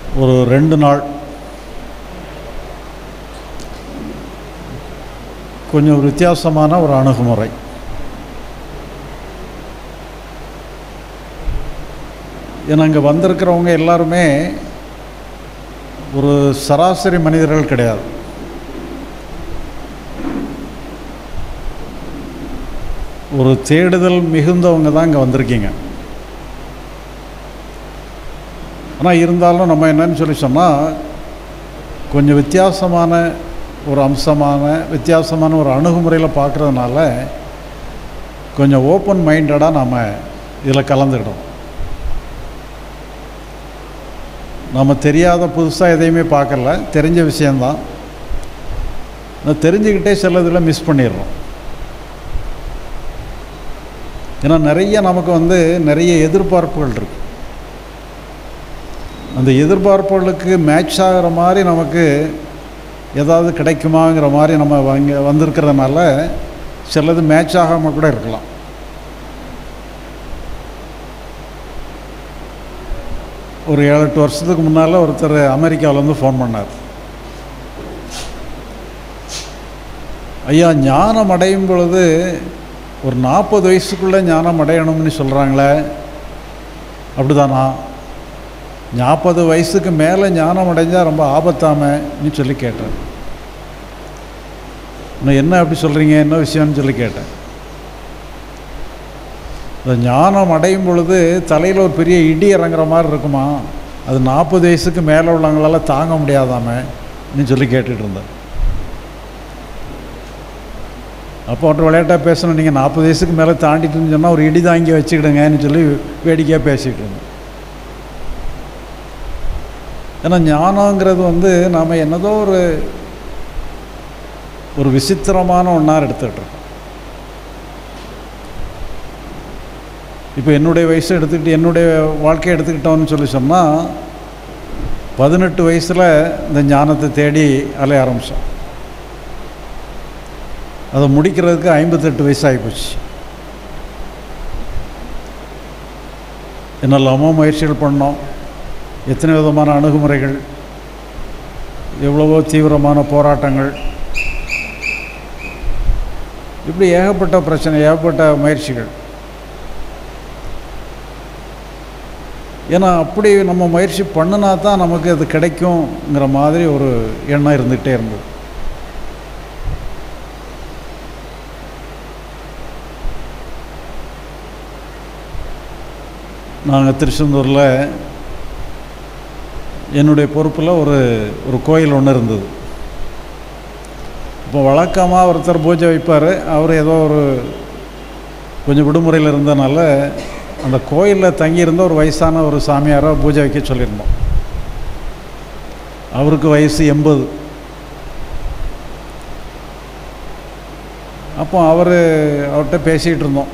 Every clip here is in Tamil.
ஒரு ரெண்டு நாள் கொஞ்சம் ஒரு வித்தியாசமான ஒரு அணுகுமுறை ஏன்னா இங்கே வந்திருக்கிறவங்க எல்லாருமே ஒரு சராசரி மனிதர்கள் கிடையாது ஒரு தேடுதல் மிகுந்தவங்க தான் இங்கே வந்திருக்கீங்க ஆனால் இருந்தாலும் நம்ம என்னன்னு சொல்லி சொன்னால் கொஞ்சம் வித்தியாசமான ஒரு அம்சமான வித்தியாசமான ஒரு அணுகுமுறையில் பார்க்குறதுனால கொஞ்சம் ஓப்பன் மைண்டடாக நாம் இதில் கலந்துக்கிட்டோம் நம்ம தெரியாத புதுசாக எதையுமே பார்க்கல தெரிஞ்ச விஷயந்தான் நான் தெரிஞ்சுக்கிட்டே சில இதில் மிஸ் பண்ணிடுறோம் ஏன்னா நிறைய நமக்கு வந்து நிறைய எதிர்பார்ப்புகள் இருக்கு அந்த எதிர்பார்ப்புகளுக்கு மேட்ச் ஆகிற மாதிரி நமக்கு ஏதாவது கிடைக்குமாங்கிற மாதிரி நம்ம வாங்க வந்திருக்கிறதுனால சிலது மேட்ச் ஆகாமல் கூட இருக்கலாம் ஒரு ஏழு எட்டு வருஷத்துக்கு முன்னால் ஒருத்தர் அமெரிக்காவிலேருந்து ஃபோன் பண்ணார் ஐயா ஞானம் அடையும் பொழுது ஒரு நாற்பது வயசுக்குள்ளே ஞானம் அடையணும்னு சொல்கிறாங்களே அப்படிதானா நாற்பது வயசுக்கு மேலே ஞானம் அடைஞ்சால் ரொம்ப ஆபத்தாமன்னு சொல்லி கேட்டேன் இன்னும் என்ன அப்படி சொல்கிறீங்க என்ன விஷயம்னு சொல்லி கேட்டேன் இந்த ஞானம் அடையும் பொழுது தலையில் ஒரு பெரிய இடி இறங்குற மாதிரி இருக்குமா அது நாற்பது வயசுக்கு மேலே உள்ளவங்களால தாங்க முடியாதாமன்னு சொல்லி கேட்டுட்டு இருந்தேன் அப்போ ஒன்று விளையாட்டாக பேசணும் நீங்கள் நாற்பது வயசுக்கு மேலே தாண்டிட்டுன்னு சொன்னால் ஒரு இடி தாங்கி வச்சுக்கிடுங்கன்னு சொல்லி வேடிக்கையாக பேசிகிட்டு இருந்தோம் ஏன்னா ஞானங்கிறது வந்து நாம் என்னதோ ஒரு ஒரு விசித்திரமான ஒன்றார் எடுத்துக்கிட்டோம் இப்போ என்னுடைய வயசை எடுத்துக்கிட்டு என்னுடைய வாழ்க்கையை எடுத்துக்கிட்டோம்னு சொல்லி சொன்னால் பதினெட்டு வயசில் இந்த ஞானத்தை தேடி அலைய ஆரம்பித்தோம் அதை முடிக்கிறதுக்கு ஐம்பத்தெட்டு வயசு ஆகிப்போச்சு என்னெல்லாமோ முயற்சிகள் பண்ணோம் எத்தனை விதமான அணுகுமுறைகள் எவ்வளவோ தீவிரமான போராட்டங்கள் இப்படி ஏகப்பட்ட பிரச்சனை ஏகப்பட்ட முயற்சிகள் ஏன்னா அப்படி நம்ம முயற்சி பண்ணினா தான் நமக்கு அது கிடைக்குங்கிற மாதிரி ஒரு எண்ணம் இருந்துகிட்டே இருந்தது நாங்கள் திருச்செந்தூரில் என்னுடைய பொறுப்பில் ஒரு ஒரு கோயில் ஒன்று இருந்தது இப்போ வழக்கமாக ஒருத்தர் பூஜை வைப்பார் அவர் ஏதோ ஒரு கொஞ்சம் விடுமுறையில் இருந்தனால அந்த கோயிலில் தங்கியிருந்த ஒரு வயசான ஒரு சாமியாரை பூஜை வைக்க சொல்லியிருந்தோம் அவருக்கு வயசு எண்பது அப்போ அவர் அவர்கிட்ட பேசிகிட்டு இருந்தோம்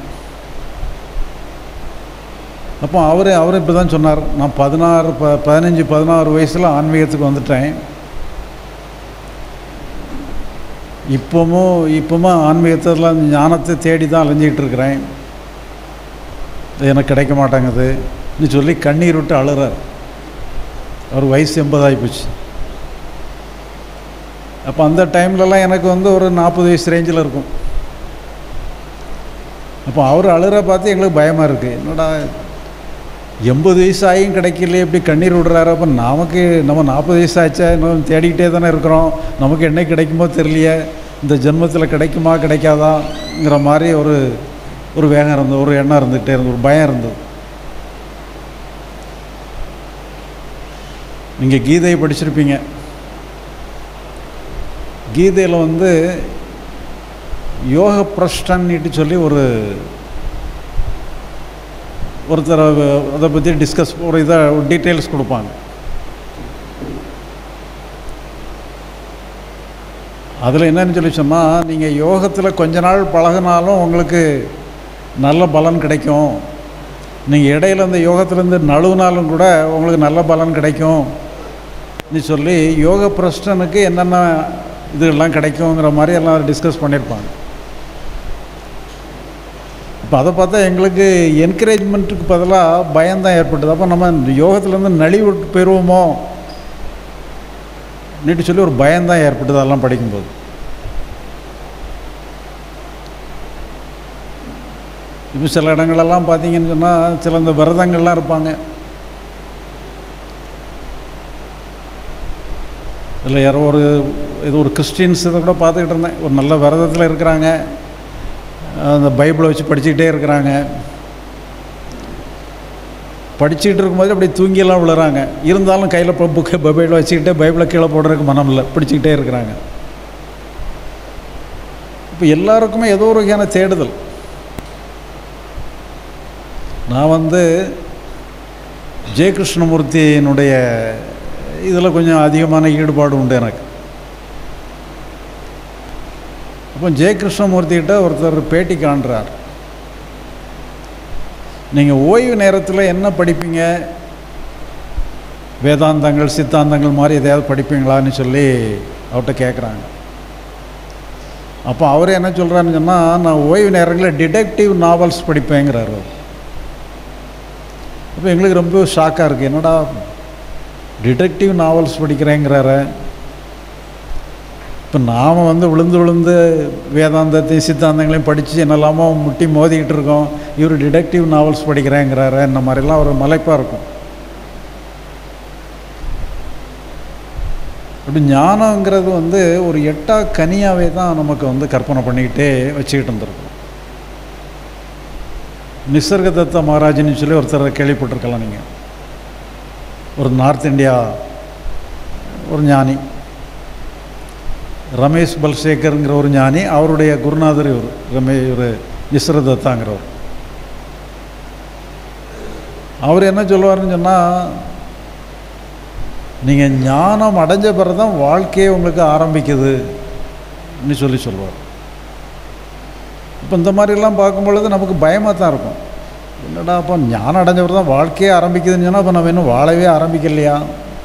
அப்போ அவர் அவர் இப்போ தான் சொன்னார் நான் பதினாறு ப பதினஞ்சு பதினாறு வயசில் ஆன்மீகத்துக்கு வந்துட்டேன் இப்போவும் இப்போவும் ஆன்மீகத்தில் ஞானத்தை தேடி தான் அலைஞ்சிக்கிட்டு இருக்கிறேன் எனக்கு கிடைக்க மாட்டேங்குதுன்னு சொல்லி கண்ணீர் விட்டு அழுறார் அவர் வயசு எண்பதாகி போச்சு அப்போ அந்த டைம்லலாம் எனக்கு வந்து ஒரு நாற்பது வயசு ரேஞ்சில் இருக்கும் அப்போ அவர் அழுற பார்த்து எங்களுக்கு பயமாக இருக்குது என்னடா எண்பது வயசு ஆகியும் கிடைக்கல எப்படி கண்ணீர் விடுறாரு அப்போ நமக்கு நம்ம நாற்பது வயசு ஆச்சா இன்னும் தேடிக்கிட்டே தானே இருக்கிறோம் நமக்கு என்ன கிடைக்குமோ தெரியலையே இந்த ஜென்மத்தில் கிடைக்குமா கிடைக்காதாங்கிற மாதிரி ஒரு ஒரு வேகம் இருந்தது ஒரு எண்ணம் இருந்துகிட்டே இருந்தது ஒரு பயம் இருந்தது நீங்கள் கீதையை படிச்சிருப்பீங்க கீதையில் வந்து யோக பிரஷ்டன்னிட்டு சொல்லி ஒரு ஒருத்தர் அதை பற்றி டிஸ்கஸ் ஒரு இதை டீட்டெயில்ஸ் கொடுப்பாங்க அதில் என்னன்னு சொல்லி சொன்னால் நீங்கள் யோகத்தில் கொஞ்ச நாள் பழகினாலும் உங்களுக்கு நல்ல பலன் கிடைக்கும் நீங்கள் இடையில இந்த யோகத்திலேருந்து நழுவினாலும் கூட உங்களுக்கு நல்ல பலன் கிடைக்கும் நீ சொல்லி யோக பிரஷ்டனுக்கு என்னென்ன இதெல்லாம் கிடைக்குங்கிற மாதிரி எல்லாம் டிஸ்கஸ் பண்ணியிருப்பாங்க இப்போ அதை பார்த்தா எங்களுக்கு என்கரேஜ்மெண்ட்டுக்கு பதிலாக பயம்தான் ஏற்பட்டது அப்போ நம்ம யோகத்துலேருந்து நலிவு போயிடுவோமோ நீட்டு சொல்லி ஒரு பயம்தான் ஏற்பட்டது அதெல்லாம் படிக்கும்போது இப்போ சில இடங்களெல்லாம் பார்த்தீங்கன்னு சொன்னால் சில இந்த விரதங்கள்லாம் இருப்பாங்க இல்லை யாரோ ஒரு இது ஒரு கிறிஸ்டின்ஸ் இதை கூட பார்த்துக்கிட்டு இருந்தேன் ஒரு நல்ல விரதத்தில் இருக்கிறாங்க அந்த பைபிளை வச்சு படிச்சுக்கிட்டே இருக்கிறாங்க படிச்சுக்கிட்டு இருக்கும்போது அப்படி தூங்கியெல்லாம் விழுறாங்க இருந்தாலும் கையில் இப்போ புக்கை பைபிளை வச்சுக்கிட்டே பைபிளை கீழே போடுறதுக்கு மனம் இல்லை பிடிச்சிக்கிட்டே இருக்கிறாங்க இப்போ எல்லாருக்குமே ஏதோ ஒரு வகையான தேடுதல் நான் வந்து ஜெய கிருஷ்ணமூர்த்தியினுடைய இதில் கொஞ்சம் அதிகமான ஈடுபாடு உண்டு எனக்கு அப்போ ஜெய கிருஷ்ணமூர்த்திகிட்ட ஒருத்தர் பேட்டி காண்றார் நீங்கள் ஓய்வு நேரத்தில் என்ன படிப்பீங்க வேதாந்தங்கள் சித்தாந்தங்கள் மாதிரி எதையாவது படிப்பீங்களான்னு சொல்லி அவர்கிட்ட கேட்குறாங்க அப்போ அவர் என்ன சொல்கிறாருன்னு சொன்னால் நான் ஓய்வு நேரங்களில் டிடெக்டிவ் நாவல்ஸ் படிப்பேங்கிறார் அவர் அப்போ எங்களுக்கு ரொம்ப ஷாக்காக இருக்குது என்னடா டிடெக்டிவ் நாவல்ஸ் படிக்கிறேங்கிறாரு இப்போ நாம் வந்து விழுந்து விழுந்து வேதாந்தத்தையும் சித்தாந்தங்களையும் படித்து என்னெல்லாமோ முட்டி மோதிக்கிட்டு இருக்கோம் இவர் டிடெக்டிவ் நாவல்ஸ் படிக்கிறேங்கிறாரு இந்த மாதிரிலாம் ஒரு மலைப்பாக இருக்கும் அப்படி ஞானங்கிறது வந்து ஒரு எட்டா கனியாகவே தான் நமக்கு வந்து கற்பனை பண்ணிக்கிட்டே வச்சுக்கிட்டு இருந்திருக்கோம் நிசர்கதத்த மகாராஜின்னு சொல்லி ஒருத்தர் கேள்விப்பட்டிருக்கலாம் நீங்கள் ஒரு நார்த் இந்தியா ஒரு ஞானி ரமேஷ் பல்சேகருங்கிற ஒரு ஞானி அவருடைய குருநாதர் இவர் ரமே இவர் நிஸ்ரதத்தாங்கிறவர் அவர் என்ன சொல்லுவாருன்னு சொன்னால் நீங்கள் ஞானம் அடைஞ்ச பிறகு தான் வாழ்க்கையே உங்களுக்கு ஆரம்பிக்குதுன்னு சொல்லி சொல்லுவார் இப்போ இந்த மாதிரிலாம் பார்க்கும் பொழுது நமக்கு பயமாக தான் இருக்கும் என்னடா அப்போ ஞானம் அடைஞ்சவர் தான் வாழ்க்கையே ஆரம்பிக்குதுன்னு சொன்னால் அப்போ நம்ம இன்னும் வாழவே ஆரம்பிக்கலையா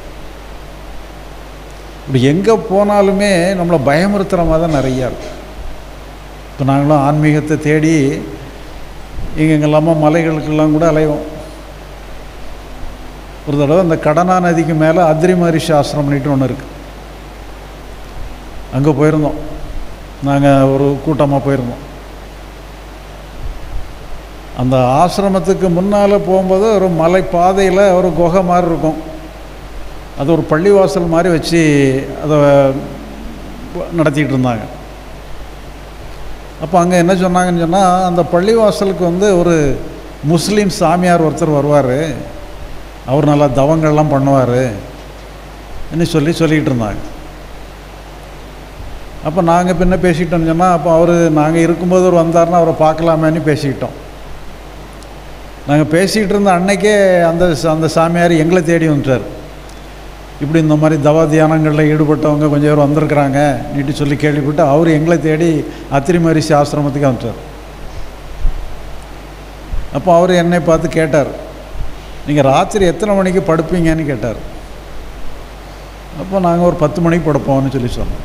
இப்படி எங்கே போனாலுமே நம்மளை பயமுறுத்துகிற மாதிரி தான் நிறையா இருக்கும் இப்போ நாங்களும் ஆன்மீகத்தை தேடி எங்கெங்கெல்லாமோ மலைகளுக்கெல்லாம் கூட அலைவோம் ஒரு தடவை அந்த கடனா நதிக்கு மேலே அத்ரி மகரிஷி ஆசிரமம்னுட்டு ஒன்று இருக்குது அங்கே போயிருந்தோம் நாங்கள் ஒரு கூட்டமாக போயிருந்தோம் அந்த ஆசிரமத்துக்கு முன்னால் போகும்போது ஒரு மலை பாதையில் ஒரு குகை மாதிரி இருக்கும் அது ஒரு பள்ளிவாசல் மாதிரி வச்சு அதை நடத்திக்கிட்டு இருந்தாங்க அப்போ அங்கே என்ன சொன்னாங்கன்னு சொன்னால் அந்த பள்ளிவாசலுக்கு வந்து ஒரு முஸ்லீம் சாமியார் ஒருத்தர் வருவார் அவர் நல்லா தவங்கள்லாம் பண்ணுவார் என்ன சொல்லி சொல்லிக்கிட்டு இருந்தாங்க அப்போ நாங்கள் பின்ன பேசிக்கிட்டோம்னு சொன்னால் அப்போ அவர் நாங்கள் இருக்கும்போது அவர் வந்தார்னா அவரை பார்க்கலாமேன்னு பேசிக்கிட்டோம் நாங்கள் பேசிக்கிட்டு இருந்த அன்னைக்கே அந்த அந்த சாமியார் எங்களை தேடி வந்துட்டார் இப்படி இந்த மாதிரி தவ தியானங்களில் ஈடுபட்டவங்க கொஞ்சம் பேர் வந்திருக்கிறாங்க நீட்டு சொல்லி கேள்விப்பட்டு அவர் எங்களை தேடி அத்திரி மரிசி ஆசிரமத்துக்கு அனுப்பிச்சார் அப்போ அவர் என்னை பார்த்து கேட்டார் நீங்கள் ராத்திரி எத்தனை மணிக்கு படுப்பீங்கன்னு கேட்டார் அப்போ நாங்கள் ஒரு பத்து மணிக்கு படுப்போம்னு சொல்லி சொன்னோம்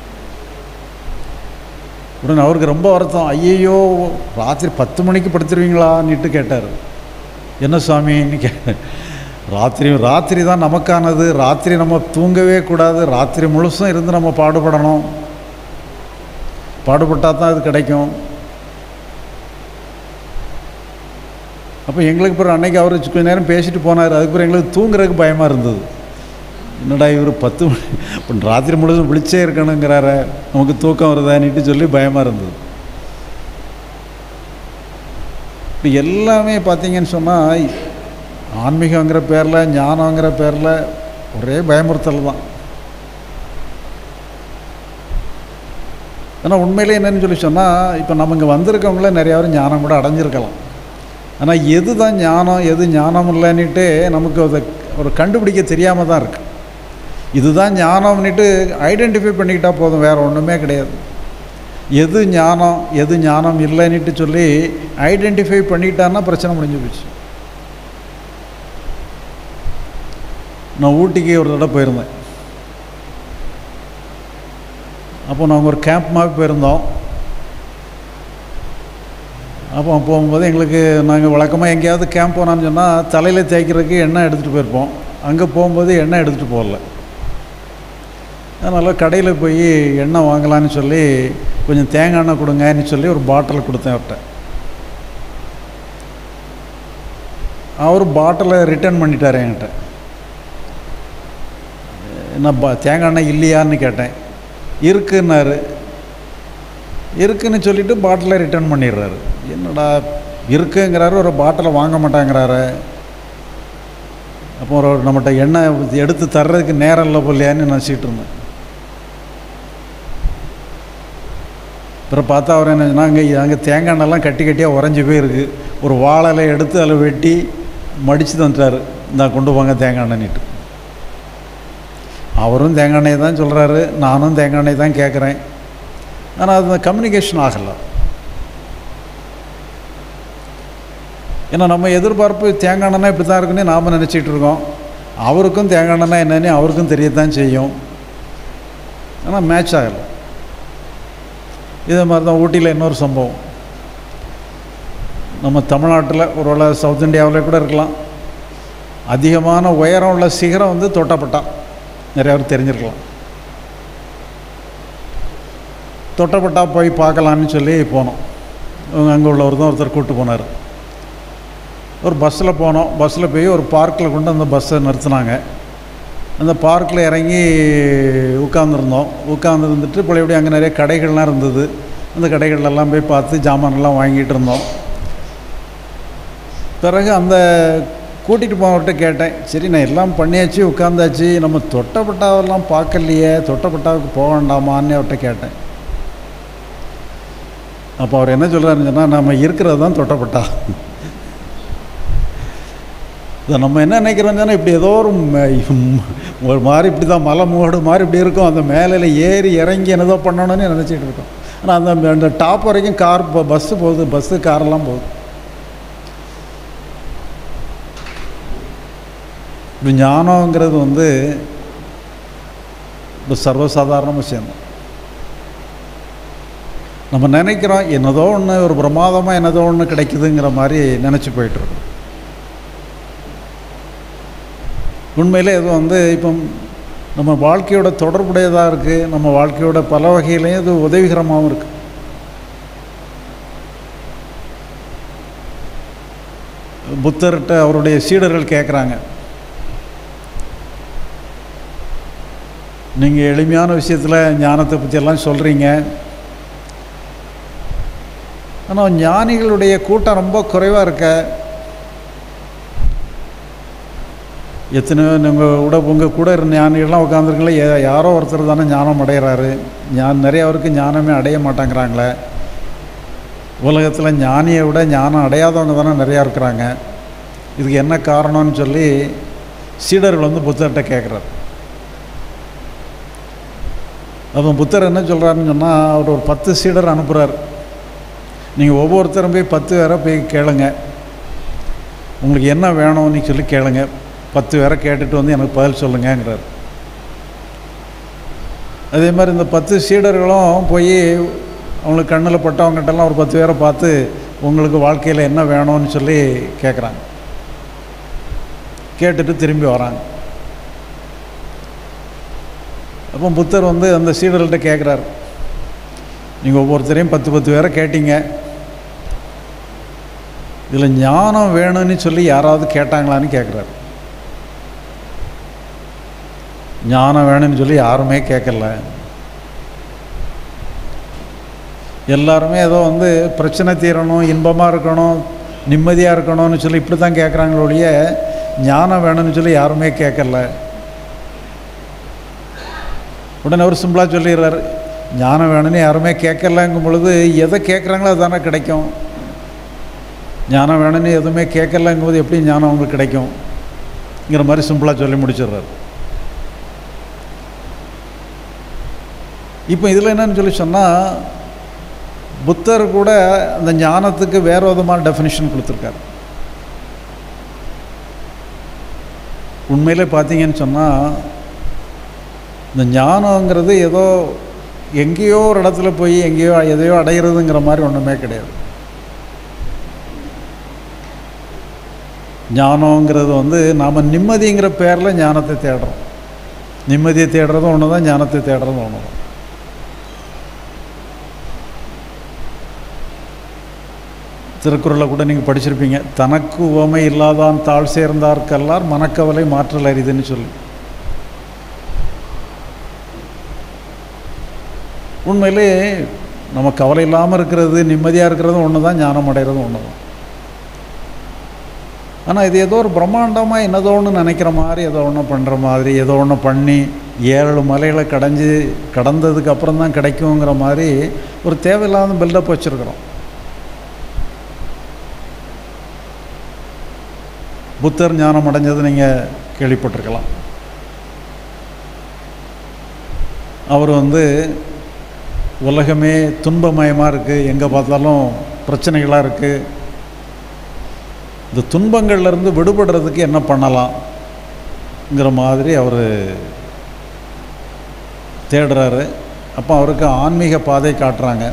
உடனே அவருக்கு ரொம்ப வருத்தம் ஐயையோ ராத்திரி பத்து மணிக்கு படுத்துருவீங்களான்னுட்டு கேட்டார் என்ன சுவாமின்னு கே ராத்திரி ராத்திரி தான் நமக்கானது ராத்திரி நம்ம தூங்கவே கூடாது ராத்திரி முழுசும் இருந்து நம்ம பாடுபடணும் பாடுபட்டால் தான் அது கிடைக்கும் அப்போ எங்களுக்கு பிறகு அன்னைக்கு அவர் கொஞ்ச நேரம் பேசிட்டு போனார் அதுக்கு பிறகு எங்களுக்கு தூங்குறதுக்கு பயமாக இருந்தது என்னடா இவர் பத்து மணி இப்போ ராத்திரி முழுதும் விழிச்சே இருக்கணுங்கிறார நமக்கு தூக்கம் வருதான்னுட்டு சொல்லி பயமாக இருந்தது இப்படி எல்லாமே பார்த்தீங்கன்னு சொன்னால் ஆன்மீகங்கிற பேரில் ஞானங்கிற பேரில் ஒரே பயமுறுத்தல் தான் ஆனால் உண்மையிலே என்னன்னு சொல்லி சொன்னால் இப்போ நம்ம இங்கே வந்திருக்கவங்கள நிறையா பேர் ஞானம் கூட அடைஞ்சிருக்கலாம் ஆனால் எது தான் ஞானம் எது ஞானம் இல்லைன்னுட்டு நமக்கு அதை ஒரு கண்டுபிடிக்க தெரியாமல் தான் இருக்குது இதுதான் ஞானம்னுட்டு ஐடென்டிஃபை பண்ணிக்கிட்டால் போதும் வேறு ஒன்றுமே கிடையாது எது ஞானம் எது ஞானம் இல்லைன்னுட்டு சொல்லி ஐடென்டிஃபை பண்ணிக்கிட்டான்னா பிரச்சனை முடிஞ்சு போச்சு நான் ஊட்டிக்கு ஒரு தடவை போயிருந்தேன் அப்போ நாங்கள் ஒரு கேம்ப் மாதிரி போயிருந்தோம் அப்போ போகும்போது எங்களுக்கு நாங்கள் வழக்கமாக எங்கேயாவது கேம்ப் போனான்னு சொன்னால் தலையில் தேய்க்கிறதுக்கு எண்ணெய் எடுத்துகிட்டு போயிருப்போம் அங்கே போகும்போது எண்ணெய் எடுத்துகிட்டு போகல அதனால் கடையில் போய் எண்ணெய் வாங்கலான்னு சொல்லி கொஞ்சம் தேங்காய் எண்ணெய் கொடுங்கன்னு சொல்லி ஒரு பாட்டில் கொடுத்தேன் அவர்கிட்ட அவர் பாட்டிலை ரிட்டர்ன் பண்ணிட்டார் என்கிட்ட என்ன பா தேங்காய் எண்ணெய் இல்லையான்னு கேட்டேன் இருக்குன்னாரு இருக்குன்னு சொல்லிவிட்டு பாட்டிலை ரிட்டர்ன் பண்ணிடுறாரு என்னடா இருக்குங்கிறாரு ஒரு பாட்டிலை வாங்க மாட்டாங்கிறாரு அப்போ ஒரு நம்மகிட்ட எண்ணெய் எடுத்து தர்றதுக்கு நேரம் இல்லை போலையான்னு நினச்சிட்டு இருந்தேன் அப்புறம் பார்த்தா அவர் என்ன சொன்னா, அங்கே அங்கே தேங்காய் எண்ணெய்லாம் கட்டி கட்டியாக உறைஞ்சி போயிருக்கு ஒரு வாழலை எடுத்து அதில் வெட்டி மடித்து தந்துட்டார் இந்தா கொண்டு போங்க தேங்காய் எண்ணெய்னிட்டு அவரும் தேங்காய் எண்ணெய் தான் சொல்கிறாரு நானும் தேங்காய் எண்ணெய் தான் கேட்குறேன் ஆனால் அது கம்யூனிகேஷன் ஆகலை ஏன்னா நம்ம எதிர்பார்ப்பு தேங்காய் எண்ணெய் இப்படி தான் இருக்குன்னு நாம் நினச்சிட்டு இருக்கோம் அவருக்கும் தேங்காய் எண்ணெய் என்னன்னு அவருக்கும் தெரியத்தான் செய்யும் ஆனால் மேட்ச் ஆகலை இதே மாதிரி தான் ஊட்டியில் இன்னொரு சம்பவம் நம்ம தமிழ்நாட்டில் ஒருவேளை சவுத் இந்தியாவில் கூட இருக்கலாம் அதிகமான உயரம் உள்ள சிகரம் வந்து தொட்டப்பட்டா நிறைய பேர் தெரிஞ்சிருக்கலாம் தொட்டப்பட்டா போய் பார்க்கலான்னு சொல்லி போனோம் அங்கே உள்ளவர் தான் ஒருத்தர் கூப்பிட்டு போனார் ஒரு பஸ்ஸில் போனோம் பஸ்ஸில் போய் ஒரு பார்க்கில் கொண்டு அந்த பஸ்ஸை நிறுத்தினாங்க அந்த பார்க்கில் இறங்கி உட்காந்துருந்தோம் உட்காந்துருந்துட்டு பழையபடி அங்கே நிறைய கடைகள்லாம் இருந்தது அந்த கடைகள்லாம் போய் பார்த்து ஜாமான்லாம் வாங்கிட்டு இருந்தோம் பிறகு அந்த கூட்டிகிட்டு போனவர்கிட்ட கேட்டேன் சரி நான் எல்லாம் பண்ணியாச்சு உட்காந்தாச்சு நம்ம தொட்டப்பட்டாவெல்லாம் பார்க்கலையே தொட்டப்பட்டாவுக்கு போக வேண்டாமான்னு அவர்கிட்ட கேட்டேன் அப்போ அவர் என்ன சொல்கிறாருன்னு சொன்னால் நம்ம இருக்கிறது தான் தொட்டப்பட்டா இதை நம்ம என்ன நினைக்கிறோம்னா இப்படி ஏதோ ஒரு ம- ஒரு மாதிரி இப்படி தான் மலை மூடு மாதிரி இப்படி இருக்கும் அந்த மேலே ஏறி இறங்கி என்னதோ பண்ணணும்னு நினச்சிட்டு இருக்கோம் ஆனால் அந்த அந்த டாப் வரைக்கும் கார் பஸ்ஸு போகுது பஸ்ஸு காரெல்லாம் போகுது இப்படி ஞானங்கிறது வந்து ஒரு சர்வசாதாரண விஷயம் தான் நம்ம நினைக்கிறோம் என்னதோ ஒன்று ஒரு பிரமாதமாக என்னதோ ஒன்று கிடைக்குதுங்கிற மாதிரி நினச்சி போயிட்டுருக்கோம் உண்மையில் இது வந்து இப்போ நம்ம வாழ்க்கையோட தொடர்புடையதாக இருக்குது நம்ம வாழ்க்கையோட பல வகையிலையும் இது உதவிகரமாகவும் இருக்குது புத்தர்கிட்ட அவருடைய சீடர்கள் கேட்குறாங்க நீங்கள் எளிமையான விஷயத்தில் ஞானத்தை பற்றியெல்லாம் சொல்கிறீங்க ஆனால் ஞானிகளுடைய கூட்டம் ரொம்ப குறைவாக இருக்க எத்தனையோ நீங்கள் கூட உங்கள் கூட இருந்த ஞானிகள்லாம் உட்காந்துருக்கல யாரோ ஒருத்தர் தானே ஞானம் அடைகிறாரு ஞான் நிறைய அவருக்கு ஞானமே அடைய மாட்டேங்கிறாங்களே உலகத்தில் ஞானியை விட ஞானம் அடையாதவங்க தானே நிறையா இருக்கிறாங்க இதுக்கு என்ன காரணம்னு சொல்லி சீடர்கள் வந்து புத்தர்கிட்ட கேட்குறாரு அப்போ புத்தர் என்ன சொல்கிறாருன்னு சொன்னால் அவர் ஒரு பத்து சீடர் அனுப்புகிறார் நீங்கள் ஒவ்வொருத்தரும் போய் பத்து பேரை போய் கேளுங்க உங்களுக்கு என்ன வேணும்னு சொல்லி கேளுங்க பத்து பேரை கேட்டுட்டு வந்து எனக்கு பதில் சொல்லுங்கங்கிறார் அதே மாதிரி இந்த பத்து சீடர்களும் போய் அவங்களுக்கு கண்ணில் பட்டவங்ககிட்டலாம் ஒரு பத்து பேரை பார்த்து உங்களுக்கு வாழ்க்கையில் என்ன வேணும்னு சொல்லி கேட்குறாங்க கேட்டுட்டு திரும்பி வராங்க அப்போ புத்தர் வந்து அந்த சீடர்கள்ட்ட கேட்குறாரு நீங்கள் ஒவ்வொருத்தரையும் பத்து பத்து பேரை கேட்டீங்க இதில் ஞானம் வேணும்னு சொல்லி யாராவது கேட்டாங்களான்னு கேட்குறாரு ஞானம் வேணும்னு சொல்லி யாருமே கேட்கல எல்லாருமே ஏதோ வந்து பிரச்சனை தீரணும் இன்பமாக இருக்கணும் நிம்மதியாக இருக்கணும்னு சொல்லி இப்படி தான் கேட்குறாங்களே ஒழிய ஞானம் வேணும்னு சொல்லி யாருமே கேட்கல உடனே அவர் சிம்பிளாக சொல்லிடுறாரு ஞானம் வேணும்னு யாருமே கேட்கலங்கும் பொழுது எதை கேட்குறாங்களோ அதுதானே கிடைக்கும் ஞானம் வேணும்னு எதுவுமே கேட்கலங்கும்போது எப்படி ஞானம் அவங்களுக்கு கிடைக்கும்ங்கிற மாதிரி சிம்பிளாக சொல்லி முடிச்சிடுறாரு இப்போ இதில் என்னன்னு சொல்லி சொன்னால் புத்தர் கூட அந்த ஞானத்துக்கு வேறு விதமான டெஃபினிஷன் கொடுத்துருக்காரு உண்மையிலே பார்த்தீங்கன்னு சொன்னால் இந்த ஞானங்கிறது ஏதோ எங்கேயோ ஒரு இடத்துல போய் எங்கேயோ எதையோ அடையிறதுங்கிற மாதிரி ஒன்றுமே கிடையாது ஞானங்கிறது வந்து நாம் நிம்மதிங்கிற பேரில் ஞானத்தை தேடுறோம் நிம்மதியை தேடுறதும் ஒன்று தான் ஞானத்தை தேடுறதும் ஒன்று தான் திருக்குறளை கூட நீங்கள் படிச்சிருப்பீங்க தனக்கு உவமை இல்லாதான் தாழ் சேர்ந்தார்க்கெல்லார் மனக்கவலை மாற்றல் அரிதுன்னு சொல்லி உண்மையிலே நம்ம கவலை இல்லாமல் இருக்கிறது நிம்மதியாக இருக்கிறதும் ஒன்று தான் ஞானம் அடைகிறதும் ஒன்று தான் ஆனால் இது ஏதோ ஒரு பிரம்மாண்டமாக என்னதோ ஒன்று நினைக்கிற மாதிரி ஏதோ ஒன்று பண்ணுற மாதிரி ஏதோ ஒன்று பண்ணி ஏழு மலைகளை கடைஞ்சி கடந்ததுக்கு அப்புறம் தான் கிடைக்குங்கிற மாதிரி ஒரு தேவையில்லாத பில்டப் வச்சுருக்குறோம் புத்தர் ஞானம் அடைஞ்சது நீங்கள் கேள்விப்பட்டிருக்கலாம் அவர் வந்து உலகமே துன்பமயமாக இருக்குது எங்கே பார்த்தாலும் பிரச்சனைகளாக இருக்குது இந்த துன்பங்கள்லேருந்து விடுபடுறதுக்கு என்ன பண்ணலாம்ங்கிற மாதிரி அவர் தேடுறாரு அப்போ அவருக்கு ஆன்மீக பாதை காட்டுறாங்க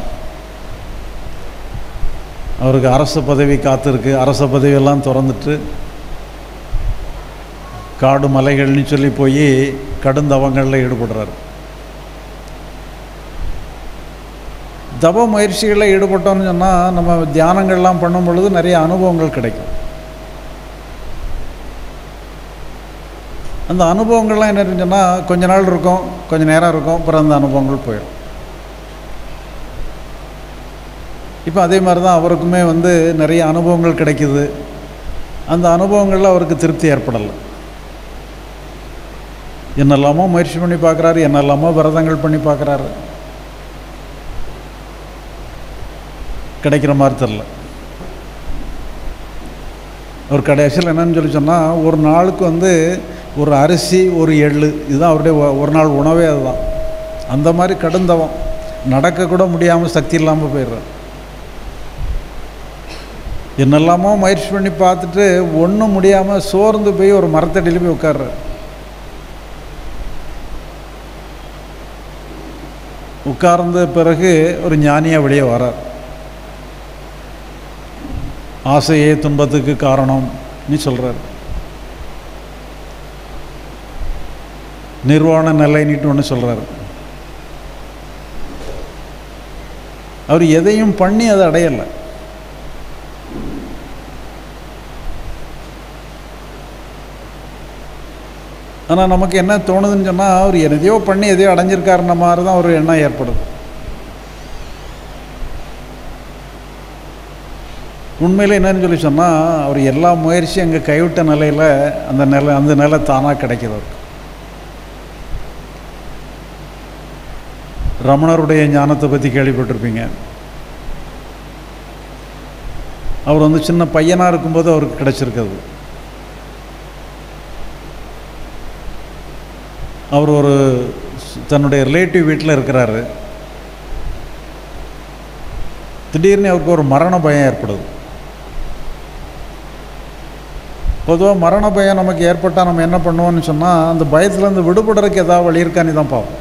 அவருக்கு அரசு பதவி காத்திருக்கு அரச பதவியெல்லாம் திறந்துட்டு காடு மலைகள்னு சொல்லி போய் கடுந்தவங்களில் ஈடுபடுறாரு தப முயற்சிகளில் ஈடுபட்டோம்னு சொன்னால் நம்ம தியானங்கள்லாம் பண்ணும் பொழுது நிறைய அனுபவங்கள் கிடைக்கும் அந்த அனுபவங்கள்லாம் என்ன சொன்னால் கொஞ்ச நாள் இருக்கும் கொஞ்ச நேரம் இருக்கும் அப்புறம் அந்த அனுபவங்கள் போயிடும் இப்போ அதே மாதிரி தான் அவருக்குமே வந்து நிறைய அனுபவங்கள் கிடைக்குது அந்த அனுபவங்களில் அவருக்கு திருப்தி ஏற்படலை என்னெல்லாமோ முயற்சி பண்ணி பார்க்குறாரு என்னெல்லாமோ விரதங்கள் பண்ணி பார்க்குறாரு கிடைக்கிற மாதிரி தெரில ஒரு கடைசியில் என்னன்னு சொல்லி சொன்னால் ஒரு நாளுக்கு வந்து ஒரு அரிசி ஒரு எள்ளு இதுதான் அவருடைய ஒ- ஒரு நாள் உணவே அதுதான் அந்த மாதிரி கடுந்தவம் நடக்க கூட முடியாமல் சக்தி இல்லாமல் போயிடுறார் என்னெல்லாமோ முயற்சி பண்ணி பார்த்துட்டு ஒன்றும் முடியாமல் சோர்ந்து போய் ஒரு மரத்தடியில் போய் உட்கார்றார் உட்கார்ந்த பிறகு ஒரு ஞானியாக வெளியே வரார் ஆசையே துன்பத்துக்கு காரணம் நீ சொல்கிறார் நிர்வாண நிலைன்னுட்டு ஒன்று சொல்கிறார் அவர் எதையும் பண்ணி அதை அடையலை ஆனால் நமக்கு என்ன தோணுதுன்னு சொன்னால் அவர் எதையோ பண்ணி எதையோ அடைஞ்சிருக்காருன்ற மாதிரி தான் ஒரு எண்ணம் ஏற்படுது உண்மையில் என்னன்னு சொல்லி சொன்னால் அவர் எல்லா முயற்சியும் அங்கே கைவிட்ட நிலையில் அந்த நிலை அந்த நிலை தானாக கிடைக்குது அவருக்கு ரமணருடைய ஞானத்தை பற்றி கேள்விப்பட்டிருப்பீங்க அவர் வந்து சின்ன பையனாக இருக்கும்போது அவருக்கு கிடைச்சிருக்குது அவர் ஒரு ஸ்- தன்னுடைய ரிலேட்டிவ் வீட்டில் இருக்கிறாரு திடீர்னு அவருக்கு ஒரு மரண பயம் ஏற்படுது பொதுவாக மரண பயம் நமக்கு ஏற்பட்டால் நம்ம என்ன பண்ணுவோம்னு சொன்னால் அந்த பயத்துலேருந்து விடுபடுறதுக்கு ஏதாவது வழி இருக்கான்னு தான் பார்ப்போம்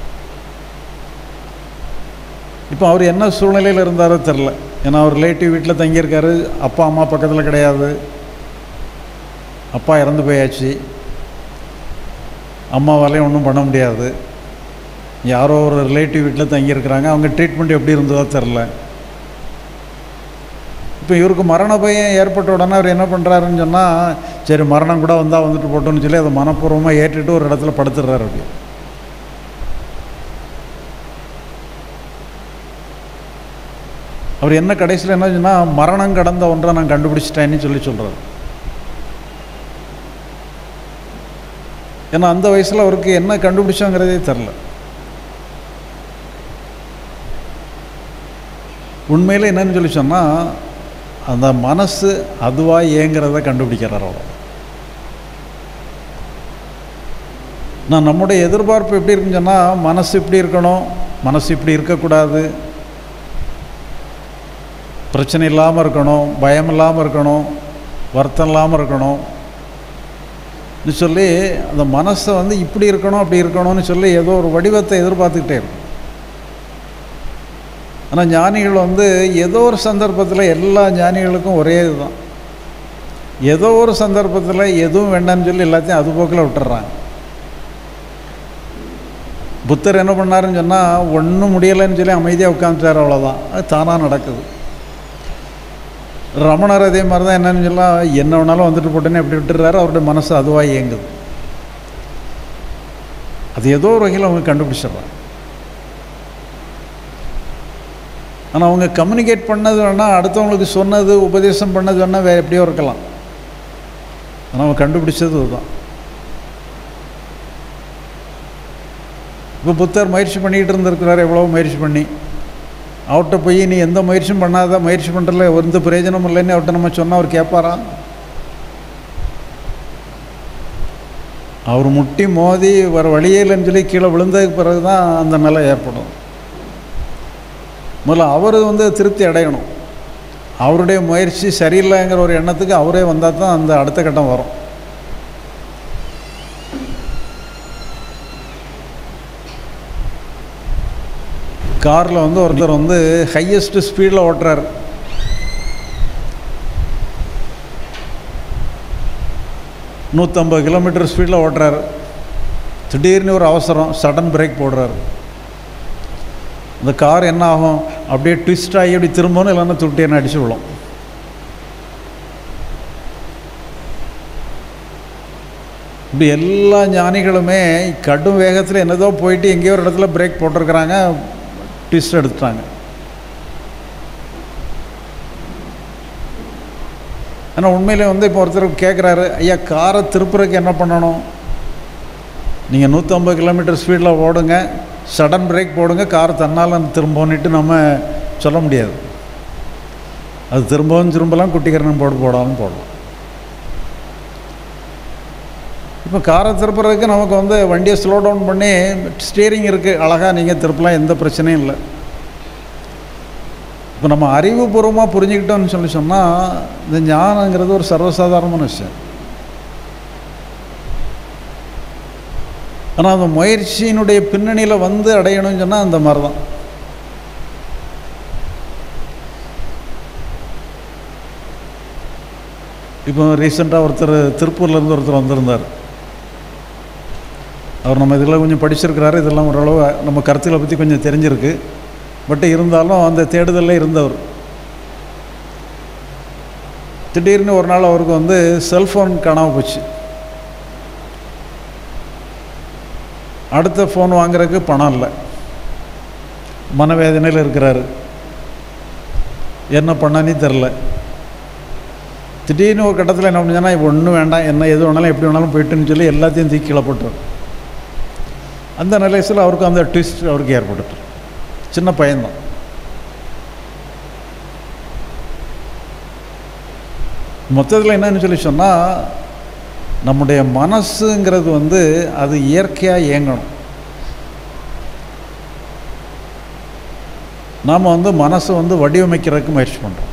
இப்போ அவர் என்ன சூழ்நிலையில் இருந்தாரோ தெரில ஏன்னா அவர் ரிலேட்டிவ் வீட்டில் தங்கியிருக்காரு அப்பா அம்மா பக்கத்தில் கிடையாது அப்பா இறந்து போயாச்சு அம்மாவாலையும் ஒன்றும் பண்ண முடியாது யாரோ ஒரு ரிலேட்டிவ் வீட்டில் தங்கியிருக்கிறாங்க அவங்க ட்ரீட்மெண்ட் எப்படி இருந்ததோ தெரில இப்போ இவருக்கு மரண பயம் ஏற்பட்ட உடனே அவர் என்ன பண்ணுறாருன்னு சொன்னால் சரி மரணம் கூட வந்தால் வந்துட்டு போட்டோம்னு சொல்லி அதை மனப்பூர்வமாக ஏற்றுட்டு ஒரு இடத்துல படுத்துடுறாரு அப்படி அவர் என்ன கடைசியில் என்ன சொன்னால் மரணம் கடந்த ஒன்றை நான் கண்டுபிடிச்சிட்டேன்னு சொல்லி சொல்கிறார் ஏன்னா அந்த வயசில் அவருக்கு என்ன கண்டுபிடிச்சோங்கிறதே தெரில உண்மையில் என்னன்னு சொல்லி சொன்னால் அந்த மனசு அதுவாக ஏங்கிறத கண்டுபிடிக்கிறார் அவர் நான் நம்முடைய எதிர்பார்ப்பு எப்படி இருக்குன்னு சொன்னால் மனசு இப்படி இருக்கணும் மனசு இப்படி இருக்கக்கூடாது பிரச்சனை இல்லாமல் இருக்கணும் பயம் இல்லாமல் இருக்கணும் வருத்தம் இல்லாமல் இருக்கணும் ன்னு சொல்லி அந்த மனசை வந்து இப்படி இருக்கணும் அப்படி இருக்கணும்னு சொல்லி ஏதோ ஒரு வடிவத்தை எதிர்பார்த்துக்கிட்டே இருக்கும் ஆனால் ஞானிகள் வந்து ஏதோ ஒரு சந்தர்ப்பத்தில் எல்லா ஞானிகளுக்கும் ஒரே இதுதான் ஏதோ ஒரு சந்தர்ப்பத்தில் எதுவும் வேண்டாம்னு சொல்லி எல்லாத்தையும் அது போக்கில் விட்டுறாங்க புத்தர் என்ன பண்ணாருன்னு சொன்னால் ஒன்றும் முடியலைன்னு சொல்லி அமைதியாக உட்காந்துட்டார் அவ்வளோதான் அது தானாக நடக்குது ரமணர் அதே மாதிரி தான் என்னன்னு சொல்லலாம் என்ன வேணாலும் வந்துட்டு போட்டேன்னு எப்படி விட்டுறாரு அவருடைய மனசு அதுவாக இயங்குது அது ஏதோ ஒரு வகையில் அவங்க கண்டுபிடிச்சிடுறாங்க ஆனால் அவங்க கம்யூனிகேட் பண்ணது வேணால் அடுத்தவங்களுக்கு சொன்னது உபதேசம் பண்ணது வேணால் வேறு எப்படியோ இருக்கலாம் ஆனால் அவங்க கண்டுபிடிச்சது இதுதான் இப்போ புத்தர் முயற்சி பண்ணிக்கிட்டு இருந்திருக்கிறார் எவ்வளோ முயற்சி பண்ணி அவர்கிட்ட போய் நீ எந்த முயற்சியும் பண்ணாத முயற்சி பண்ணுறல எந்த பிரயோஜனமும் இல்லைன்னு அவர்கிட்ட நம்ம சொன்னால் அவர் கேட்பாரா அவர் முட்டி மோதி வர வழியே இல்லைன்னு சொல்லி கீழே விழுந்ததுக்கு பிறகு தான் அந்த நிலை ஏற்படும் முதல்ல அவர் வந்து திருப்தி அடையணும் அவருடைய முயற்சி சரியில்லைங்கிற ஒரு எண்ணத்துக்கு அவரே வந்தால் தான் அந்த அடுத்த கட்டம் வரும் காரில் வந்து ஒருத்தர் வந்து ஹையஸ்ட் ஸ்பீடில் ஓட்டுறாரு நூற்றம்பது கிலோமீட்டர் ஸ்பீடில் ஓட்டுறாரு திடீர்னு ஒரு அவசரம் சடன் பிரேக் போடுறாரு அந்த கார் என்ன ஆகும் அப்படியே ட்விஸ்ட் ஆகி அப்படி திரும்பணும் இல்லைன்னா துட்டியை அடிச்சு விழும் இப்படி எல்லா ஞானிகளுமே கடும் வேகத்தில் என்னதோ போயிட்டு எங்கேயோ ஒரு இடத்துல பிரேக் போட்டிருக்கிறாங்க ட்விஸ்ட் எடுத்துட்டாங்க ஆனால் உண்மையிலே வந்து இப்போ ஒருத்தர் கேட்குறாரு ஐயா காரை திருப்புறதுக்கு என்ன பண்ணணும் நீங்கள் நூற்றம்பது கிலோமீட்டர் ஸ்பீடில் ஓடுங்க சடன் பிரேக் போடுங்க கார் தன்னால் திரும்பணுட்டு நம்ம சொல்ல முடியாது அது திரும்பவும் திரும்பலாம் குட்டிக்கரணம் போட்டு போடாமல் போடலாம் இப்போ காரை திருப்புறதுக்கு நமக்கு வந்து வண்டியை ஸ்லோ டவுன் பண்ணி ஸ்டியரிங் இருக்குது அழகாக நீங்கள் திருப்பலாம் எந்த பிரச்சனையும் இல்லை இப்போ நம்ம அறிவுபூர்வமாக புரிஞ்சுக்கிட்டோம்னு சொல்லி சொன்னால் இந்த ஞானங்கிறது ஒரு சர்வசாதாரணமான விஷயம் ஆனால் அந்த முயற்சியினுடைய பின்னணியில் வந்து அடையணும்னு சொன்னால் அந்த மாதிரி தான் இப்போ ரீசெண்டாக ஒருத்தர் திருப்பூர்லேருந்து ஒருத்தர் வந்திருந்தார் அவர் நம்ம இதெல்லாம் கொஞ்சம் படிச்சிருக்கிறாரு இதெல்லாம் ஓரளவு நம்ம கருத்துக்களை பற்றி கொஞ்சம் தெரிஞ்சிருக்கு பட் இருந்தாலும் அந்த தேடுதலில் இருந்தவர் திடீர்னு ஒரு நாள் அவருக்கு வந்து செல்ஃபோன் காணாமல் போச்சு அடுத்த ஃபோன் வாங்குறதுக்கு பணம் இல்லை மனவேதனையில் இருக்கிறாரு என்ன பண்ணானே தெரில திடீர்னு ஒரு கட்டத்தில் என்ன பண்ணுச்சுன்னா இப்போ ஒன்றும் வேண்டாம் என்ன எது வேணாலும் எப்படி வேணாலும் போயிட்டுன்னு சொல்லி எல்லாத்தையும் தூக்கி கீழே போட்டுரு அந்த நிலையத்தில் அவருக்கு அந்த ட்விஸ்ட் அவருக்கு ஏற்பட்டுட்டு சின்ன பையன்தான் மொத்தத்தில் என்னன்னு சொல்லி சொன்னால் நம்முடைய மனசுங்கிறது வந்து அது இயற்கையாக இயங்கணும் நாம் வந்து மனசை வந்து வடிவமைக்கிறதுக்கு முயற்சி பண்ணுறோம்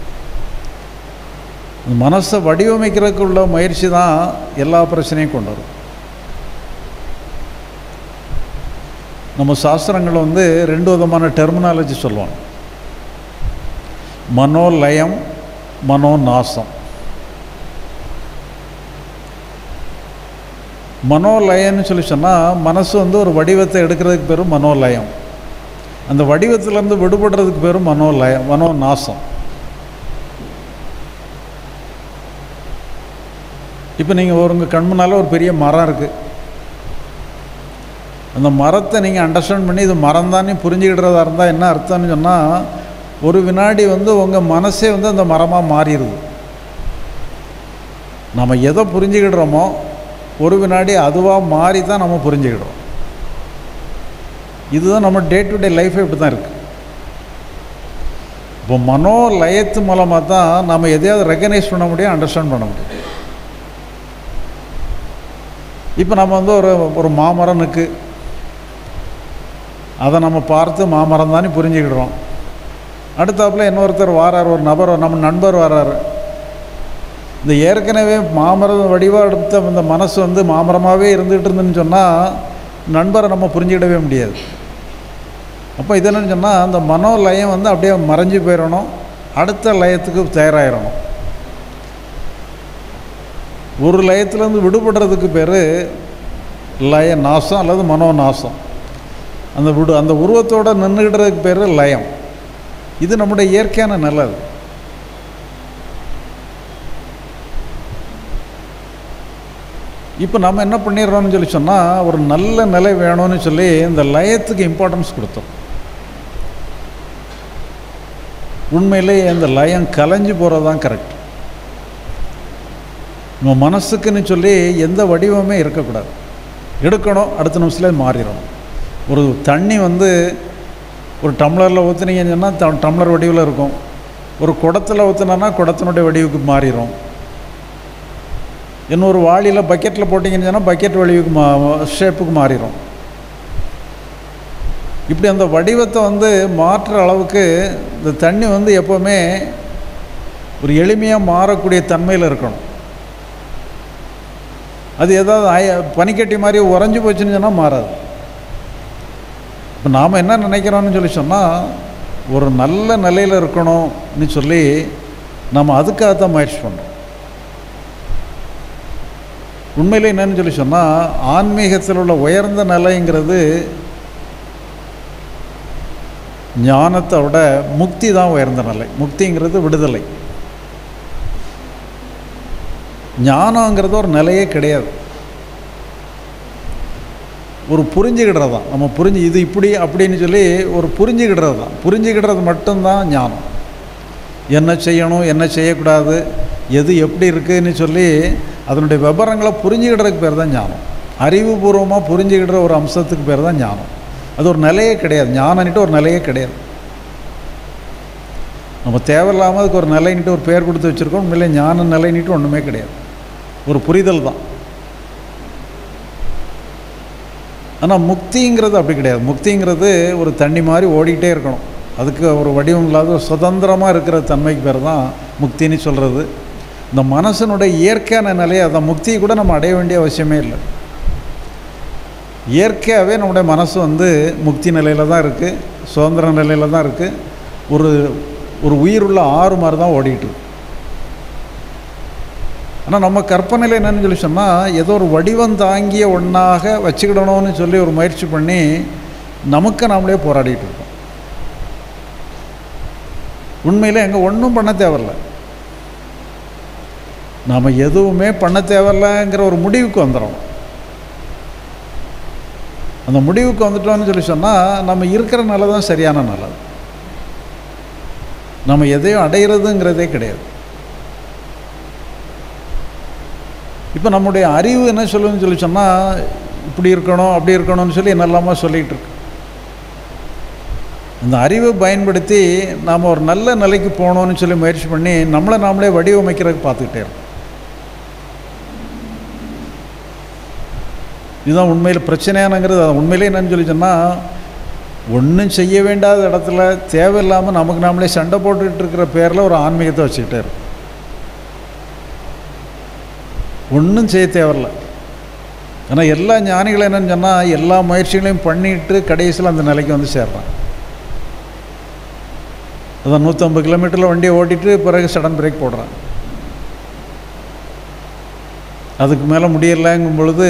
மனசை வடிவமைக்கிறதுக்கு உள்ள முயற்சி தான் எல்லா பிரச்சனையும் கொண்டு வரும் நம்ம சாஸ்திரங்கள் வந்து ரெண்டு விதமான டெர்மினாலஜி சொல்லுவாங்க மனோலயம் மனோநாசம் மனோலயம்னு சொல்லி சொன்னால் மனசு வந்து ஒரு வடிவத்தை எடுக்கிறதுக்கு பேர் மனோலயம் அந்த வடிவத்திலேருந்து விடுபடுறதுக்கு பேர் மனோலயம் மனோநாசம் இப்போ நீங்கள் ஒரு உங்கள் கண் முன்னால் ஒரு பெரிய மரம் இருக்குது அந்த மரத்தை நீங்கள் அண்டர்ஸ்டாண்ட் பண்ணி இது மரம் தானே புரிஞ்சுக்கிடுறதா இருந்தால் என்ன அர்த்தம்னு சொன்னால் ஒரு வினாடி வந்து உங்கள் மனசே வந்து அந்த மரமாக மாறிடுது நம்ம எதை புரிஞ்சுக்கிடுறோமோ ஒரு வினாடி அதுவாக மாறி தான் நம்ம புரிஞ்சுக்கிடுறோம் இதுதான் நம்ம டே டு டே லைஃபே இப்படி தான் இருக்குது இப்போ மனோ லயத்து மூலமாக தான் நம்ம எதையாவது ரெக்கனைஸ் பண்ண முடியும் அண்டர்ஸ்டாண்ட் பண்ண முடியும் இப்போ நம்ம வந்து ஒரு ஒரு மாமரம் நிற்கு அதை நம்ம பார்த்து மாமரம் தானே புரிஞ்சுக்கிடுறோம் அடுத்தாப்புல இன்னொருத்தர் வாரார் ஒரு நபர் நம்ம நண்பர் வர்றாரு இந்த ஏற்கனவே மாமரம் வடிவாக எடுத்த இந்த மனசு வந்து மாமரமாகவே இருந்துகிட்டு இருந்துன்னு சொன்னால் நண்பரை நம்ம புரிஞ்சுக்கிடவே முடியாது அப்போ இது என்னன்னு சொன்னால் அந்த மனோலயம் வந்து அப்படியே மறைஞ்சு போயிடணும் அடுத்த லயத்துக்கு தயாராகிடணும் ஒரு லயத்துலேருந்து விடுபடுறதுக்கு பேர் லய நாசம் அல்லது மனோ நாசம் அந்த விடு அந்த உருவத்தோடு நின்றுக்கிட்டதுக்கு பேர் லயம் இது நம்முடைய இயற்கையான நல்லது இப்போ நம்ம என்ன பண்ணிடுறோம்னு சொல்லி சொன்னால் ஒரு நல்ல நிலை வேணும்னு சொல்லி இந்த லயத்துக்கு இம்பார்ட்டன்ஸ் கொடுத்தோம் உண்மையிலே இந்த லயம் கலைஞ்சு போகிறது தான் கரெக்ட் நம்ம மனசுக்குன்னு சொல்லி எந்த வடிவமே இருக்கக்கூடாது எடுக்கணும் அடுத்த நிமிஷத்தில் மாறிடணும் ஒரு தண்ணி வந்து ஒரு டம்ளரில் ஊற்றுனீங்கன்னு சொன்னால் ட டம்ளர் வடிவில் இருக்கும் ஒரு குடத்தில் ஊற்றுனா குடத்தினுடைய வடிவுக்கு மாறிடும் இன்னொரு வாளியில் பக்கெட்டில் போட்டிங்கன்னு சொன்னால் பக்கெட் வடிவுக்கு மா ஷேப்புக்கு மாறிடும் இப்படி அந்த வடிவத்தை வந்து மாற்றுற அளவுக்கு இந்த தண்ணி வந்து எப்போவுமே ஒரு எளிமையாக மாறக்கூடிய தன்மையில் இருக்கணும் அது ஏதாவது அய பனிக்கட்டி மாதிரி உறைஞ்சி போச்சுன்னு சொன்னால் மாறாது இப்போ நாம் என்ன நினைக்கிறோம்னு சொல்லி சொன்னால் ஒரு நல்ல நிலையில் இருக்கணும்னு சொல்லி நம்ம அதுக்காக தான் முயற்சி பண்ணுறோம் உண்மையிலே என்னன்னு சொல்லி சொன்னால் ஆன்மீகத்தில் உள்ள உயர்ந்த நிலைங்கிறது ஞானத்தை விட முக்தி தான் உயர்ந்த நிலை முக்திங்கிறது விடுதலை ஞானங்கிறது ஒரு நிலையே கிடையாது ஒரு புரிஞ்சுக்கிடுறது தான் நம்ம புரிஞ்சு இது இப்படி அப்படின்னு சொல்லி ஒரு புரிஞ்சுக்கிடுறது தான் புரிஞ்சுக்கிடுறது மட்டும்தான் ஞானம் என்ன செய்யணும் என்ன செய்யக்கூடாது எது எப்படி இருக்குதுன்னு சொல்லி அதனுடைய விவரங்களை புரிஞ்சுக்கிடுறதுக்கு பேர் தான் ஞானம் அறிவுபூர்வமாக புரிஞ்சுக்கிடுற ஒரு அம்சத்துக்கு பேர் தான் ஞானம் அது ஒரு நிலையே கிடையாது ஞானன்ட்டு ஒரு நிலையே கிடையாது நம்ம தேவையில்லாமல் அதுக்கு ஒரு நிலைன்ட்டு ஒரு பேர் கொடுத்து வச்சுருக்கோம் உண்மையிலே ஞான நிலைன்ட்டு ஒன்றுமே கிடையாது ஒரு புரிதல் தான் ஆனால் முக்திங்கிறது அப்படி கிடையாது முக்திங்கிறது ஒரு தண்ணி மாதிரி ஓடிக்கிட்டே இருக்கணும் அதுக்கு ஒரு வடிவம் இல்லாத ஒரு சுதந்திரமாக இருக்கிற தன்மைக்கு பேர் தான் முக்தின்னு சொல்கிறது இந்த மனசனுடைய இயற்கையான நிலையை அந்த முக்தியை கூட நம்ம அடைய வேண்டிய அவசியமே இல்லை இயற்கையாகவே நம்முடைய மனசு வந்து முக்தி நிலையில் தான் இருக்குது சுதந்திர நிலையில் தான் இருக்குது ஒரு ஒரு உயிருள்ள ஆறு மாதிரி தான் ஓடிட்டு இருக்கு ஆனால் நம்ம கற்பனையில் என்னன்னு சொல்லி சொன்னால் ஏதோ ஒரு வடிவம் தாங்கிய ஒன்றாக வச்சுக்கிடணும்னு சொல்லி ஒரு முயற்சி பண்ணி நமக்கு நாமளே போராடிட்டு இருக்கோம் உண்மையில் எங்கே ஒன்றும் பண்ண தேவையில்ல நாம் எதுவுமே பண்ண தேவையில்லைங்கிற ஒரு முடிவுக்கு வந்துடும் அந்த முடிவுக்கு வந்துட்டோம்னு சொல்லி சொன்னால் நம்ம இருக்கிற நிலை தான் சரியான நிலை நம்ம எதையும் அடையிறதுங்கிறதே கிடையாது இப்போ நம்முடைய அறிவு என்ன சொல்லுன்னு சொல்லி சொன்னால் இப்படி இருக்கணும் அப்படி இருக்கணும்னு சொல்லி என்னெல்லாமா சொல்லிகிட்டு இருக்கு இந்த அறிவை பயன்படுத்தி நாம் ஒரு நல்ல நிலைக்கு போகணும்னு சொல்லி முயற்சி பண்ணி நம்மளை நாமளே வடிவமைக்கிறதுக்கு பார்த்துக்கிட்டே இருக்கோம் இதுதான் உண்மையில் பிரச்சனையானங்கிறது அது உண்மையிலே என்னன்னு சொல்லி சொன்னால் ஒன்றும் செய்ய வேண்டாத இடத்துல தேவையில்லாமல் நமக்கு நாமளே சண்டை போட்டுக்கிட்டு இருக்கிற பேரில் ஒரு ஆன்மீகத்தை வச்சுக்கிட்டே இருக்கும் ஒன்றும் செய்ய தேவையில்ல ஆனால் எல்லா ஞானிகளும் என்னன்னு சொன்னால் எல்லா முயற்சிகளையும் பண்ணிட்டு கடைசியில் அந்த நிலைக்கு வந்து சேர்றான் அதான் நூற்றம்பது கிலோமீட்டரில் வண்டியை ஓட்டிட்டு பிறகு சடன் பிரேக் போடுறான் அதுக்கு மேலே முடியலைங்கும் பொழுது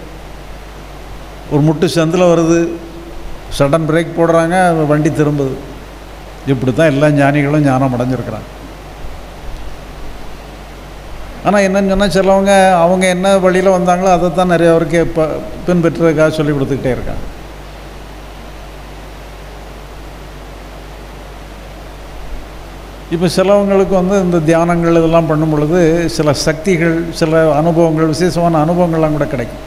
ஒரு முட்டு சந்தில் வருது சடன் பிரேக் போடுறாங்க வண்டி திரும்புது இப்படி தான் எல்லா ஞானிகளும் ஞானம் அடைஞ்சிருக்கிறாங்க ஆனால் என்னன்னு சொன்னால் சிலவங்க அவங்க என்ன வழியில் வந்தாங்களோ அதை தான் நிறைய பேருக்கு இப்போ பின்பற்றுறதுக்காக சொல்லி கொடுத்துக்கிட்டே இருக்காங்க இப்போ சிலவங்களுக்கு வந்து இந்த தியானங்கள் இதெல்லாம் பண்ணும் பொழுது சில சக்திகள் சில அனுபவங்கள் விசேஷமான அனுபவங்கள்லாம் கூட கிடைக்கும்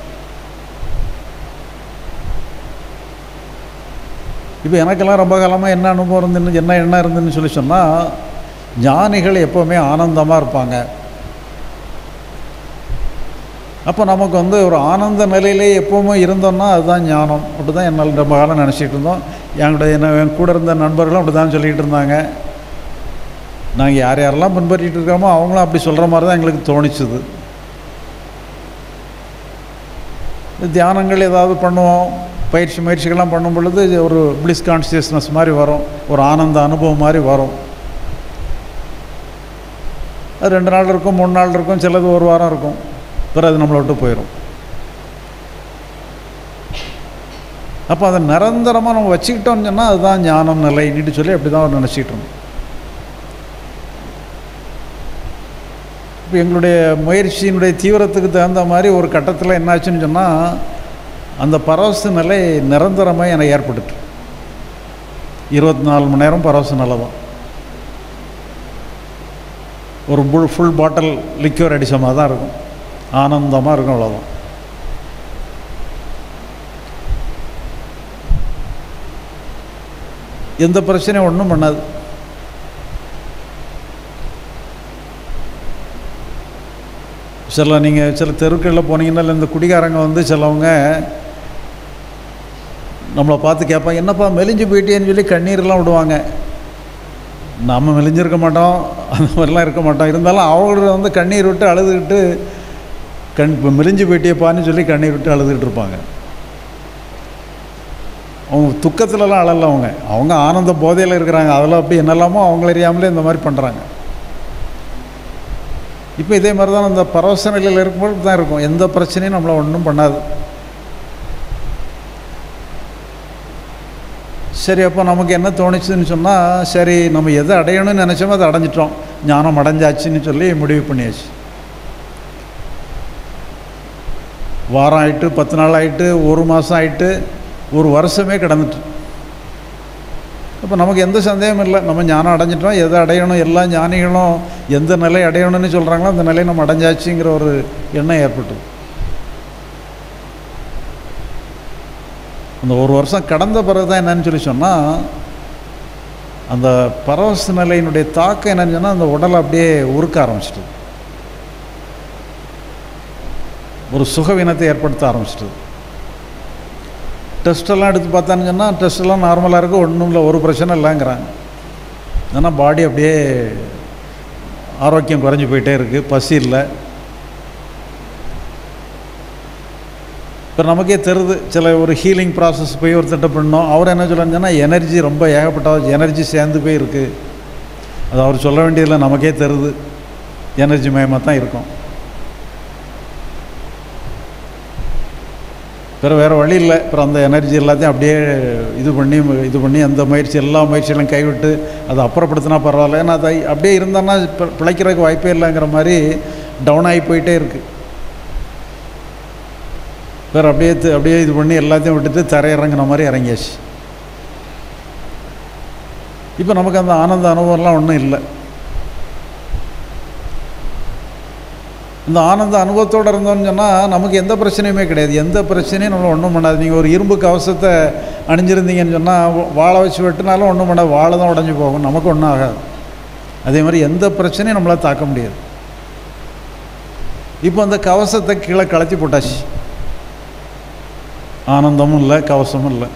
இப்போ எனக்கெல்லாம் ரொம்ப காலமாக என்ன அனுபவம் இருந்துன்னு என்ன என்ன இருந்துன்னு சொல்லி சொன்னால் ஞானிகள் எப்போவுமே ஆனந்தமாக இருப்பாங்க அப்போ நமக்கு வந்து ஒரு ஆனந்த நிலையிலே எப்போவுமே இருந்தோம்னா அதுதான் ஞானம் அப்படி தான் என்னால் ரொம்ப காலம் நினச்சிட்டு இருந்தோம் என்கிட்ட என்ன என் கூட இருந்த நண்பர்களும் அப்படி தான் சொல்லிகிட்டு இருந்தாங்க நாங்கள் யார் யாரெல்லாம் பின்பற்றிட்டு இருக்கோமோ அவங்களும் அப்படி சொல்கிற மாதிரி தான் எங்களுக்கு தோணிச்சுது தியானங்கள் ஏதாவது பண்ணுவோம் பயிற்சி முயற்சிகள்லாம் பண்ணும் பொழுது ஒரு பிளிஸ் கான்சியஸ்னஸ் மாதிரி வரும் ஒரு ஆனந்த அனுபவம் மாதிரி வரும் அது ரெண்டு நாள் இருக்கும் மூணு நாள் இருக்கும் சிலது ஒரு வாரம் இருக்கும் பிறகு அது நம்மளை விட்டு போயிடும் அப்போ அதை நிரந்தரமாக நம்ம வச்சுக்கிட்டோம்னு சொன்னால் அதுதான் ஞானம் நிலைன்னுட்டு சொல்லி அப்படி தான் அவர் நினச்சிக்கிட்டு இருந்தோம் இப்போ எங்களுடைய முயற்சியினுடைய தீவிரத்துக்கு தகுந்த மாதிரி ஒரு கட்டத்தில் என்னாச்சுன்னு சொன்னால் அந்த பரவச நிலை நிரந்தரமாக எனக்கு ஏற்பட்டுட்டு இருபத்தி நாலு மணி நேரம் பரவச நிலை தான் ஒரு புல் ஃபுல் பாட்டில் லிக்யூர் அடித்த மாதிரி தான் இருக்கும் ஆனந்தமாக இருக்கும் அவ்வளோதான் எந்த பிரச்சனையும் ஒன்றும் பண்ணாது சில நீங்கள் சில தெருக்களில் போனீங்கன்னா இல்லை இந்த குடிகாரங்க வந்து சிலவங்க நம்மளை பார்த்து கேட்பாங்க என்னப்பா மெலிஞ்சு போயிட்டேன்னு சொல்லி கண்ணீர்லாம் விடுவாங்க நம்ம மெலிஞ்சிருக்க மாட்டோம் அந்த மாதிரிலாம் இருக்க மாட்டோம் இருந்தாலும் அவங்கள வந்து கண்ணீர் விட்டு அழுதுகிட்டு கண் இப்போ மெலிஞ்சு போயிட்டியப்பான்னு சொல்லி கண்ணீர் விட்டு அழுதுகிட்டு இருப்பாங்க அவங்க துக்கத்துலலாம் அழல அவங்க அவங்க ஆனந்த போதையில் இருக்கிறாங்க அதில் அப்படி என்னெல்லாமோ அவங்கள அறியாமலே இந்த மாதிரி பண்ணுறாங்க இப்போ இதே மாதிரி தான் அந்த பரவச நிலையில் இருக்கும்போது தான் இருக்கும் எந்த பிரச்சனையும் நம்மளை ஒன்றும் பண்ணாது சரி அப்போ நமக்கு என்ன தோணுச்சுன்னு சொன்னால் சரி நம்ம எதை அடையணும்னு நினச்சோமோ அதை அடைஞ்சிட்டோம் ஞானம் அடைஞ்சாச்சுன்னு சொல்லி முடிவு பண்ணியாச்சு வாரம் ஆயிட்டு பத்து நாள் ஆயிட்டு ஒரு மாதம் ஆயிட்டு ஒரு வருஷமே கடந்துட்டு அப்போ நமக்கு எந்த சந்தேகமும் இல்லை நம்ம ஞானம் அடைஞ்சிட்டோம் எதை அடையணும் எல்லா ஞானிகளும் எந்த நிலை அடையணும்னு சொல்கிறாங்களோ அந்த நிலையை நம்ம அடைஞ்சாச்சுங்கிற ஒரு எண்ணம் ஏற்பட்டது அந்த ஒரு வருஷம் கடந்த பிறகு தான் என்னன்னு சொல்லி சொன்னால் அந்த பரவச நிலையினுடைய தாக்கம் என்னன்னு சொன்னால் அந்த உடலை அப்படியே உருக்க ஆரம்பிச்சிட்டது ஒரு சுகவீனத்தை ஏற்படுத்த ஆரம்பிச்சிட்டது டெஸ்ட்டெல்லாம் எடுத்து பார்த்தான்னு சொன்னால் டெஸ்ட்டெல்லாம் நார்மலாக இருக்குது ஒன்றும் இல்லை ஒரு பிரச்சனை இல்லைங்கிறாங்க ஆனால் பாடி அப்படியே ஆரோக்கியம் குறைஞ்சி போயிட்டே இருக்குது பசி இல்லை இப்போ நமக்கே தெரியுது சில ஒரு ஹீலிங் ப்ராசஸ் போய் ஒருத்தட்ட பண்ணோம் அவர் என்ன சொல்லுங்கன்னா எனர்ஜி ரொம்ப ஏகப்பட்ட எனர்ஜி சேர்ந்து போய் இருக்குது அது அவர் சொல்ல வேண்டியதில்லை நமக்கே தெரியுது எனர்ஜி மயமாக தான் இருக்கும் பிற வேறு வழி இல்லை அப்புறம் அந்த எனர்ஜி எல்லாத்தையும் அப்படியே இது பண்ணி இது பண்ணி அந்த முயற்சி எல்லா முயற்சிகளும் கைவிட்டு அதை அப்புறப்படுத்தினா பரவாயில்ல ஏன்னா அதை அப்படியே இருந்தோன்னா பி- பிழைக்கிறதுக்கு வாய்ப்பே இல்லைங்கிற மாதிரி டவுன் ஆகி போயிட்டே இருக்குது வேறு அப்படியே தி- அப்படியே இது பண்ணி எல்லாத்தையும் விட்டுட்டு தரையிறங்கின மாதிரி இறங்கியாச்சு இப்போ நமக்கு அந்த ஆனந்த அனுபவம்லாம் ஒன்றும் இல்லை இந்த ஆனந்த அனுபவத்தோடு இருந்தோம்னு சொன்னால் நமக்கு எந்த பிரச்சனையுமே கிடையாது எந்த பிரச்சனையும் நம்மளை ஒன்றும் பண்ணாது நீங்கள் ஒரு இரும்பு கவசத்தை அணிஞ்சிருந்தீங்கன்னு சொன்னால் வாழை வச்சு வெட்டினாலும் ஒன்றும் பண்ணாது வாழை தான் உடஞ்சி போகும் நமக்கு ஒன்றும் ஆகாது அதே மாதிரி எந்த பிரச்சனையும் நம்மளால் தாக்க முடியாது இப்போ அந்த கவசத்தை கீழே கலத்தி போட்டாச்சு ஆனந்தமும் இல்லை கவசமும் இல்லை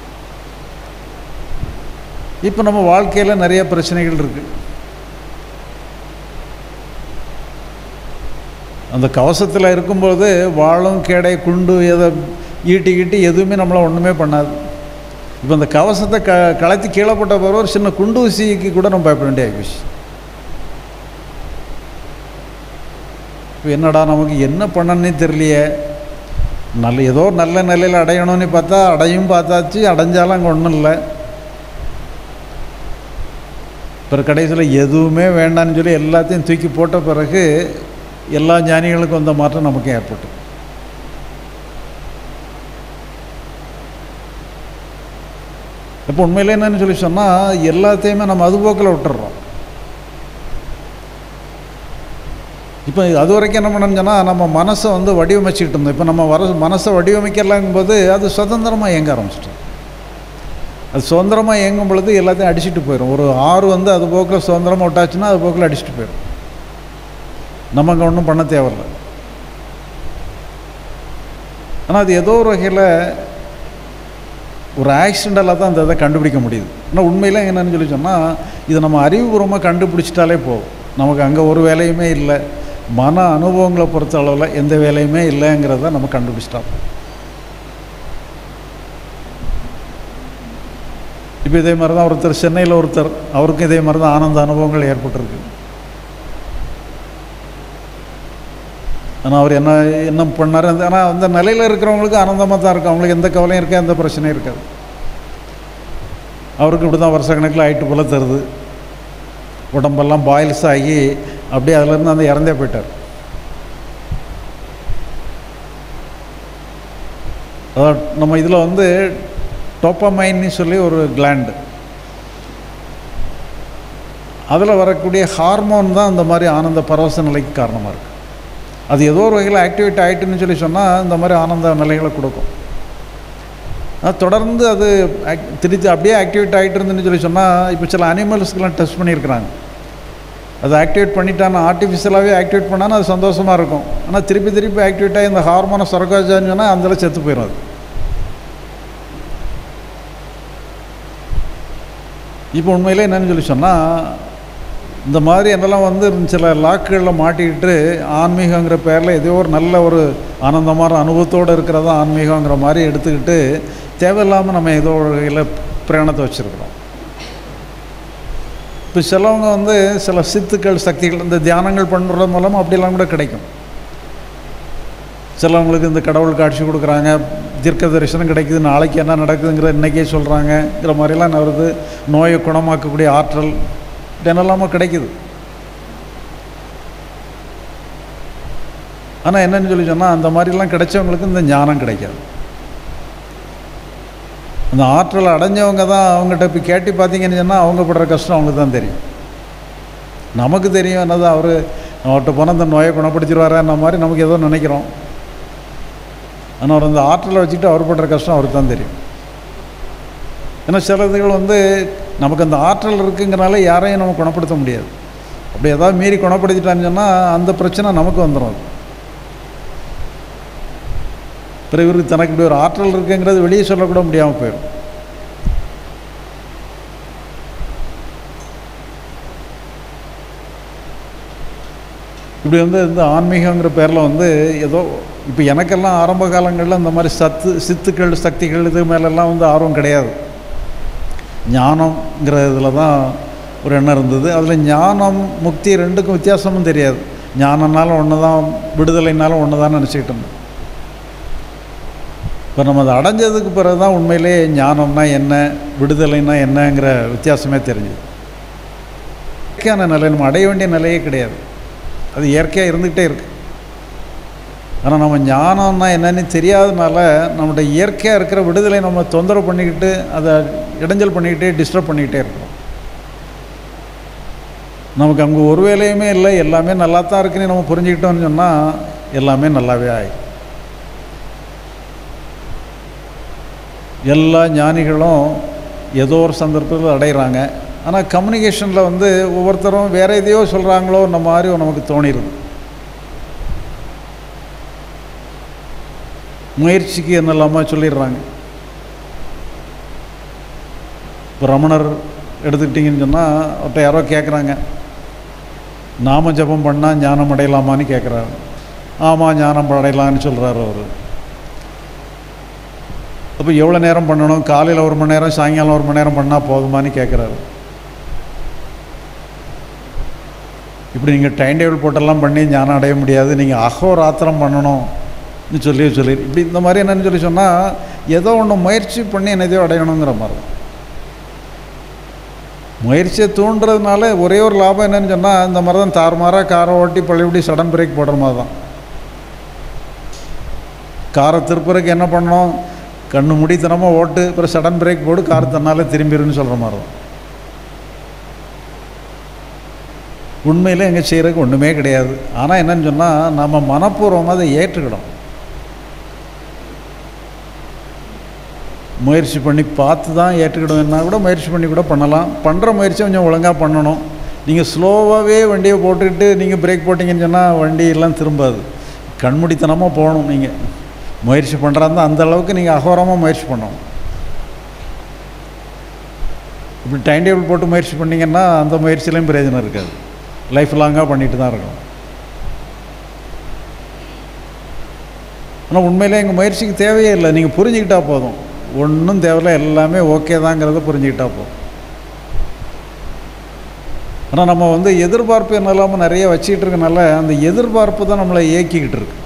இப்போ நம்ம வாழ்க்கையில் நிறைய பிரச்சனைகள் இருக்குது அந்த கவசத்தில் இருக்கும்போது வாழும் கேடை குண்டு எதை ஈட்டி கீட்டி எதுவுமே நம்மளை ஒன்றுமே பண்ணாது இப்போ அந்த கவசத்தை க கலத்தி கீழே போட்ட பிறகு ஒரு சின்ன குண்டு ஊசிக்கு கூட நம்ம பயப்பட வேண்டிய ஆகிப்போச்சு இப்போ என்னடா நமக்கு என்ன பண்ணணுன்னே தெரியலையே நல்ல ஏதோ ஒரு நல்ல நிலையில் அடையணும்னு பார்த்தா அடையும் பார்த்தாச்சு அடைஞ்சாலும் அங்கே ஒன்றும் இல்லை பிறகு கடைசியில் எதுவுமே வேண்டான்னு சொல்லி எல்லாத்தையும் தூக்கி போட்ட பிறகு எல்லா ஞானிகளுக்கும் வந்த மாற்றம் நமக்கும் ஏற்பட்டு இப்போ உண்மையில என்னன்னு சொல்லி சொன்னால் எல்லாத்தையுமே நம்ம அதுபோக்கில் விட்டுறோம் இப்போ அது வரைக்கும் என்ன பண்ணணும்னு சொன்னால் நம்ம மனசை வந்து வடிவமைச்சிக்கிட்டு இருந்தோம் இப்போ நம்ம வர மனசை வடிவமைக்கலாங்கும்போது அது சுதந்திரமாக இயங்க ஆரம்பிச்சிட்டோம் அது சுதந்திரமாக இயங்கும் பொழுது எல்லாத்தையும் அடிச்சுட்டு போயிடும் ஒரு ஆறு வந்து அது போக்கில் சுதந்திரமாக விட்டாச்சுன்னா அது போக்கில் அடிச்சுட்டு போயிடும் நம்ம அங்கே ஒன்றும் பண்ண தேவையில்ல ஆனால் அது ஏதோ ஒரு வகையில் ஒரு ஆக்சிடெண்ட்டால் தான் அந்த இதை கண்டுபிடிக்க முடியுது ஆனால் உண்மையில என்னன்னு சொல்லி சொன்னால் இதை நம்ம அறிவுபூர்வமாக கண்டுபிடிச்சிட்டாலே போதும் நமக்கு அங்கே ஒரு வேலையுமே இல்லை மன அனுபவங்களை பொறுத்த அளவில் எந்த வேலையுமே இல்லைங்கிறத நம்ம கண்டுபிடிச்சிட்டா இப்போ இதே மாதிரி தான் ஒருத்தர் சென்னையில் ஒருத்தர் அவருக்கும் இதே மாதிரி தான் ஆனந்த அனுபவங்கள் ஏற்பட்டிருக்கு ஆனால் அவர் என்ன என்ன பண்ணார் ஆனால் அந்த நிலையில் இருக்கிறவங்களுக்கு ஆனந்தமாக தான் இருக்கும் அவங்களுக்கு எந்த கவலையும் இருக்காது எந்த பிரச்சனையும் இருக்காது அவருக்கு இப்படி தான் வருஷ கணக்கில் ஆயிட்டு போல தருது உடம்பெல்லாம் பாயில்ஸ் ஆகி அப்படியே அதுலேருந்து அந்த இறந்தே போயிட்டார் அதாவது நம்ம இதில் வந்து டோப்பமைன்னு சொல்லி ஒரு கிளாண்டு அதில் வரக்கூடிய ஹார்மோன் தான் இந்த மாதிரி ஆனந்த பரவச நிலைக்கு காரணமாக இருக்குது அது ஏதோ ஒரு வகையில் ஆக்டிவேட் ஆகிட்டுன்னு சொல்லி சொன்னால் இந்த மாதிரி ஆனந்த நிலைகளை கொடுக்கும் அது தொடர்ந்து அது ஆக் திருச்சி அப்படியே ஆக்டிவேட் ஆகிட்டு இருந்துன்னு சொல்லி சொன்னால் இப்போ சில அனிமல்ஸ்க்கெலாம் டெஸ்ட் பண்ணியிருக்கிறாங்க அது ஆக்டிவேட் பண்ணிட்டானா ஆர்டிஃபிஷியலாகவே ஆக்டிவேட் பண்ணால் அது சந்தோஷமாக இருக்கும் ஆனால் திருப்பி திருப்பி ஆக்டிவேட் ஆகி இந்த ஹார்மோனை சுரக்காச்சான்னு சொன்னால் அந்தளவு செத்து போயிடும் அது இப்போ உண்மையிலே என்னன்னு சொல்லி சொன்னால் இந்த மாதிரி என்னெல்லாம் வந்து சில லாக்குகளில் மாட்டிக்கிட்டு ஆன்மீகங்கிற பேரில் ஏதோ ஒரு நல்ல ஒரு ஆனந்தமான அனுபவத்தோடு இருக்கிறதா ஆன்மீகங்கிற மாதிரி எடுத்துக்கிட்டு தேவையில்லாமல் நம்ம ஏதோ ஒரு வகையில் பிரயாணத்தை வச்சுருக்கிறோம் இப்போ சிலவங்க வந்து சில சித்துக்கள் சக்திகள் இந்த தியானங்கள் பண்ணுறது மூலமாக அப்படிலாம் கூட கிடைக்கும் சிலவங்களுக்கு இந்த கடவுள் காட்சி கொடுக்குறாங்க தீர்க்க தரிசனம் கிடைக்குது நாளைக்கு என்ன நடக்குதுங்கிற இன்றைக்கே சொல்கிறாங்கங்கிற மாதிரிலாம் வருது நோயை குணமாக்கக்கூடிய ஆற்றல் என்னெல்லாமோ கிடைக்குது ஆனால் என்னன்னு சொல்லி சொன்னால் அந்த மாதிரிலாம் கிடைச்சவங்களுக்கு இந்த ஞானம் கிடைக்காது அந்த ஆற்றலை அடைஞ்சவங்க தான் அவங்ககிட்ட இப்போ கேட்டு பார்த்தீங்கன்னு சொன்னால் அவங்க படுற கஷ்டம் அவங்களுக்கு தான் தெரியும் நமக்கு தெரியும் என்னது அவர் அவர்கிட்ட போனால் அந்த நோயை குணப்படுத்திடுவாரன்ற மாதிரி நமக்கு ஏதோ நினைக்கிறோம் ஆனால் அவர் அந்த ஆற்றலை வச்சுக்கிட்டு அவர் படுற கஷ்டம் அவருக்கு தான் தெரியும் ஏன்னா சிலதுகள் வந்து நமக்கு அந்த ஆற்றல் இருக்குங்கிறனால யாரையும் நம்ம குணப்படுத்த முடியாது அப்படி ஏதாவது மீறி குணப்படுத்திட்டான்னு சொன்னால் அந்த பிரச்சனை நமக்கு வந்துடும் அது பிறகு இவருக்கு தனக்கு இப்படி ஒரு ஆற்றல் இருக்குங்கிறது வெளியே சொல்லக்கூட முடியாமல் போயிடும் இப்படி வந்து இந்த ஆன்மீகங்கிற பேரில் வந்து ஏதோ இப்போ எனக்கெல்லாம் ஆரம்ப காலங்களில் இந்த மாதிரி சத்து சித்துக்கள் சக்திகள் இது மேலெல்லாம் வந்து ஆர்வம் கிடையாது ஞானங்கிற இதில் தான் ஒரு எண்ணம் இருந்தது அதில் ஞானம் முக்தி ரெண்டுக்கும் வித்தியாசமும் தெரியாது ஞானம்னாலும் ஒன்று தான் விடுதலைனாலும் ஒன்று தான் நினச்சிக்கிட்டு இருந்தேன் இப்போ நம்ம அதை அடைஞ்சதுக்கு பிறகு தான் உண்மையிலே ஞானம்னா என்ன விடுதலைன்னா என்னங்கிற வித்தியாசமே தெரிஞ்சுது இயற்கையான நிலை நம்ம அடைய வேண்டிய நிலையே கிடையாது அது இயற்கையாக இருந்துக்கிட்டே இருக்குது ஆனால் நம்ம ஞானம்னா என்னன்னு தெரியாதனால நம்முடைய இயற்கையாக இருக்கிற விடுதலை நம்ம தொந்தரவு பண்ணிக்கிட்டு அதை இடைஞ்சல் பண்ணிக்கிட்டே டிஸ்டர்ப் பண்ணிக்கிட்டே இருக்கிறோம் நமக்கு அங்கே ஒரு வேலையுமே இல்லை எல்லாமே நல்லா தான் இருக்குன்னு நம்ம புரிஞ்சுக்கிட்டோம்னு சொன்னால் எல்லாமே நல்லாவே ஆயிடும் எல்லா ஞானிகளும் ஏதோ ஒரு சந்தர்ப்பத்தில் அடைகிறாங்க ஆனால் கம்யூனிகேஷனில் வந்து ஒவ்வொருத்தரும் வேறு எதையோ சொல்கிறாங்களோ இந்த மாதிரி நமக்கு தோணிடுது முயற்சிக்கு என்னெல்லாமா சொல்லிடுறாங்க இப்போ ரமணர் எடுத்துக்கிட்டிங்கன்னு சொன்னால் அவர்கிட்ட யாரோ கேட்குறாங்க நாம ஜபம் பண்ணால் ஞானம் அடையலாமான்னு கேட்குறாரு ஆமாம் ஞானம் அடையலான்னு சொல்கிறாரு அவர் அப்போ எவ்வளோ நேரம் பண்ணணும் காலையில் ஒரு மணி நேரம் சாயங்காலம் ஒரு மணி நேரம் பண்ணால் போதுமான்னு கேட்குறாரு இப்படி நீங்கள் டைம் டேபிள் போட்டெல்லாம் பண்ணி ஞானம் அடைய முடியாது நீங்கள் அகோராத்திரம் பண்ணணும்னு சொல்லி சொல்லி இப்படி இந்த மாதிரி என்னன்னு சொல்லி சொன்னால் ஏதோ ஒன்று முயற்சி பண்ணி என்னதையோ அடையணுங்கிற மாதிரி முயற்சியை தூண்டுறதுனால ஒரே ஒரு லாபம் என்னன்னு சொன்னால் இந்த மாதிரி தான் தாறுமாறாக காரை ஓட்டி பழையபடி சடன் பிரேக் போடுற மாதிரி தான் காரை திருப்புறதுக்கு என்ன பண்ணணும் கண்ணு முடித்தனமாக ஓட்டு அப்புறம் சடன் பிரேக் போடு கார் தன்னாலே திரும்பிடுன்னு சொல்கிற மாதிரி தான் உண்மையில் எங்கே செய்கிறதுக்கு ஒன்றுமே கிடையாது ஆனால் என்னன்னு சொன்னால் நம்ம மனப்பூர்வமாக அதை ஏற்றுக்கிடும் முயற்சி பண்ணி பார்த்து தான் ஏற்றுக்கிடுவேன்னா கூட முயற்சி பண்ணி கூட பண்ணலாம் பண்ணுற முயற்சி கொஞ்சம் ஒழுங்காக பண்ணணும் நீங்கள் ஸ்லோவாகவே வண்டியை போட்டுக்கிட்டு நீங்கள் பிரேக் போட்டிங்கன்னு சொன்னால் வண்டி எல்லாம் திரும்பாது கண்மூடித்தனமாக போகணும் நீங்கள் முயற்சி பண்ணுறாருந்தா அந்த அளவுக்கு நீங்கள் அகோரமாக முயற்சி பண்ணணும் இப்படி டைம் டேபிள் போட்டு முயற்சி பண்ணிங்கன்னா அந்த முயற்சியிலையும் பிரயோஜனம் இருக்காது லைஃப் லாங்காக பண்ணிட்டு தான் இருக்கணும் ஆனால் உண்மையிலே எங்கள் முயற்சிக்கு தேவையே இல்லை நீங்கள் புரிஞ்சுக்கிட்டா போதும் ஒன்றும் தேவையில்ல எல்லாமே ஓகே தாங்கிறத புரிஞ்சுக்கிட்டா போதும் ஆனால் நம்ம வந்து எதிர்பார்ப்பு என்ன இல்லாமல் நிறைய வச்சுக்கிட்டு இருக்கனால அந்த எதிர்பார்ப்பு தான் நம்மளை இயக்கிக்கிட்டு இருக்கு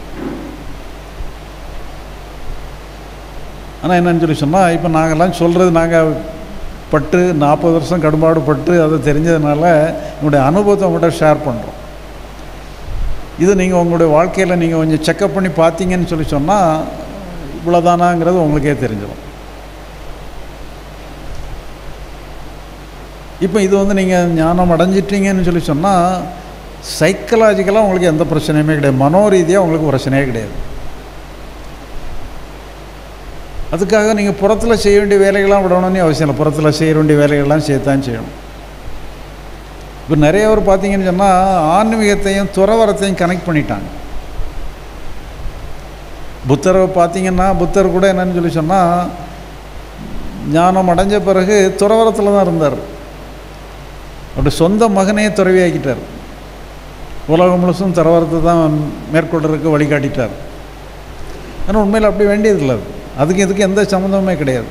ஆனால் என்னன்னு சொல்லி சொன்னால் இப்போ நாங்கள்லாம் சொல்கிறது நாங்கள் பட்டு நாற்பது வருஷம் கடும்பாடு பட்டு அதை தெரிஞ்சதுனால உங்களுடைய அனுபவத்தை உங்கள்கிட்ட ஷேர் பண்ணுறோம் இது நீங்கள் உங்களுடைய வாழ்க்கையில் நீங்கள் கொஞ்சம் செக்கப் பண்ணி பார்த்தீங்கன்னு சொல்லி சொன்னால் இவ்வளோதானாங்கிறது உங்களுக்கே தெரிஞ்சிடும் இப்போ இது வந்து நீங்கள் ஞானம் அடைஞ்சிட்டீங்கன்னு சொல்லி சொன்னால் சைக்கலாஜிக்கலாக உங்களுக்கு எந்த பிரச்சனையுமே கிடையாது மனோரீதியாக உங்களுக்கு பிரச்சனையே கிடையாது அதுக்காக நீங்கள் புறத்தில் செய்ய வேண்டிய வேலைகள்லாம் விடணும்னு அவசியம் இல்லை புறத்தில் செய்ய வேண்டிய வேலைகள்லாம் செய்யத்தான் செய்யணும் இப்போ நிறைய பேர் பார்த்தீங்கன்னு சொன்னால் ஆன்மீகத்தையும் துறவரத்தையும் கனெக்ட் பண்ணிட்டாங்க புத்தரை பார்த்தீங்கன்னா புத்தர் கூட என்னன்னு சொல்லி சொன்னால் ஞானம் அடைஞ்ச பிறகு துறவரத்தில் தான் இருந்தார் அப்படி சொந்த மகனையே துறவியாக்கிட்டார் உலகம் முழுசும் துறவரத்தை தான் மேற்கொள்றதுக்கு வழிகாட்டிட்டார் ஆனால் உண்மையில் அப்படி வேண்டியதில்லை அது அதுக்கு இதுக்கு எந்த சம்மந்தமுமே கிடையாது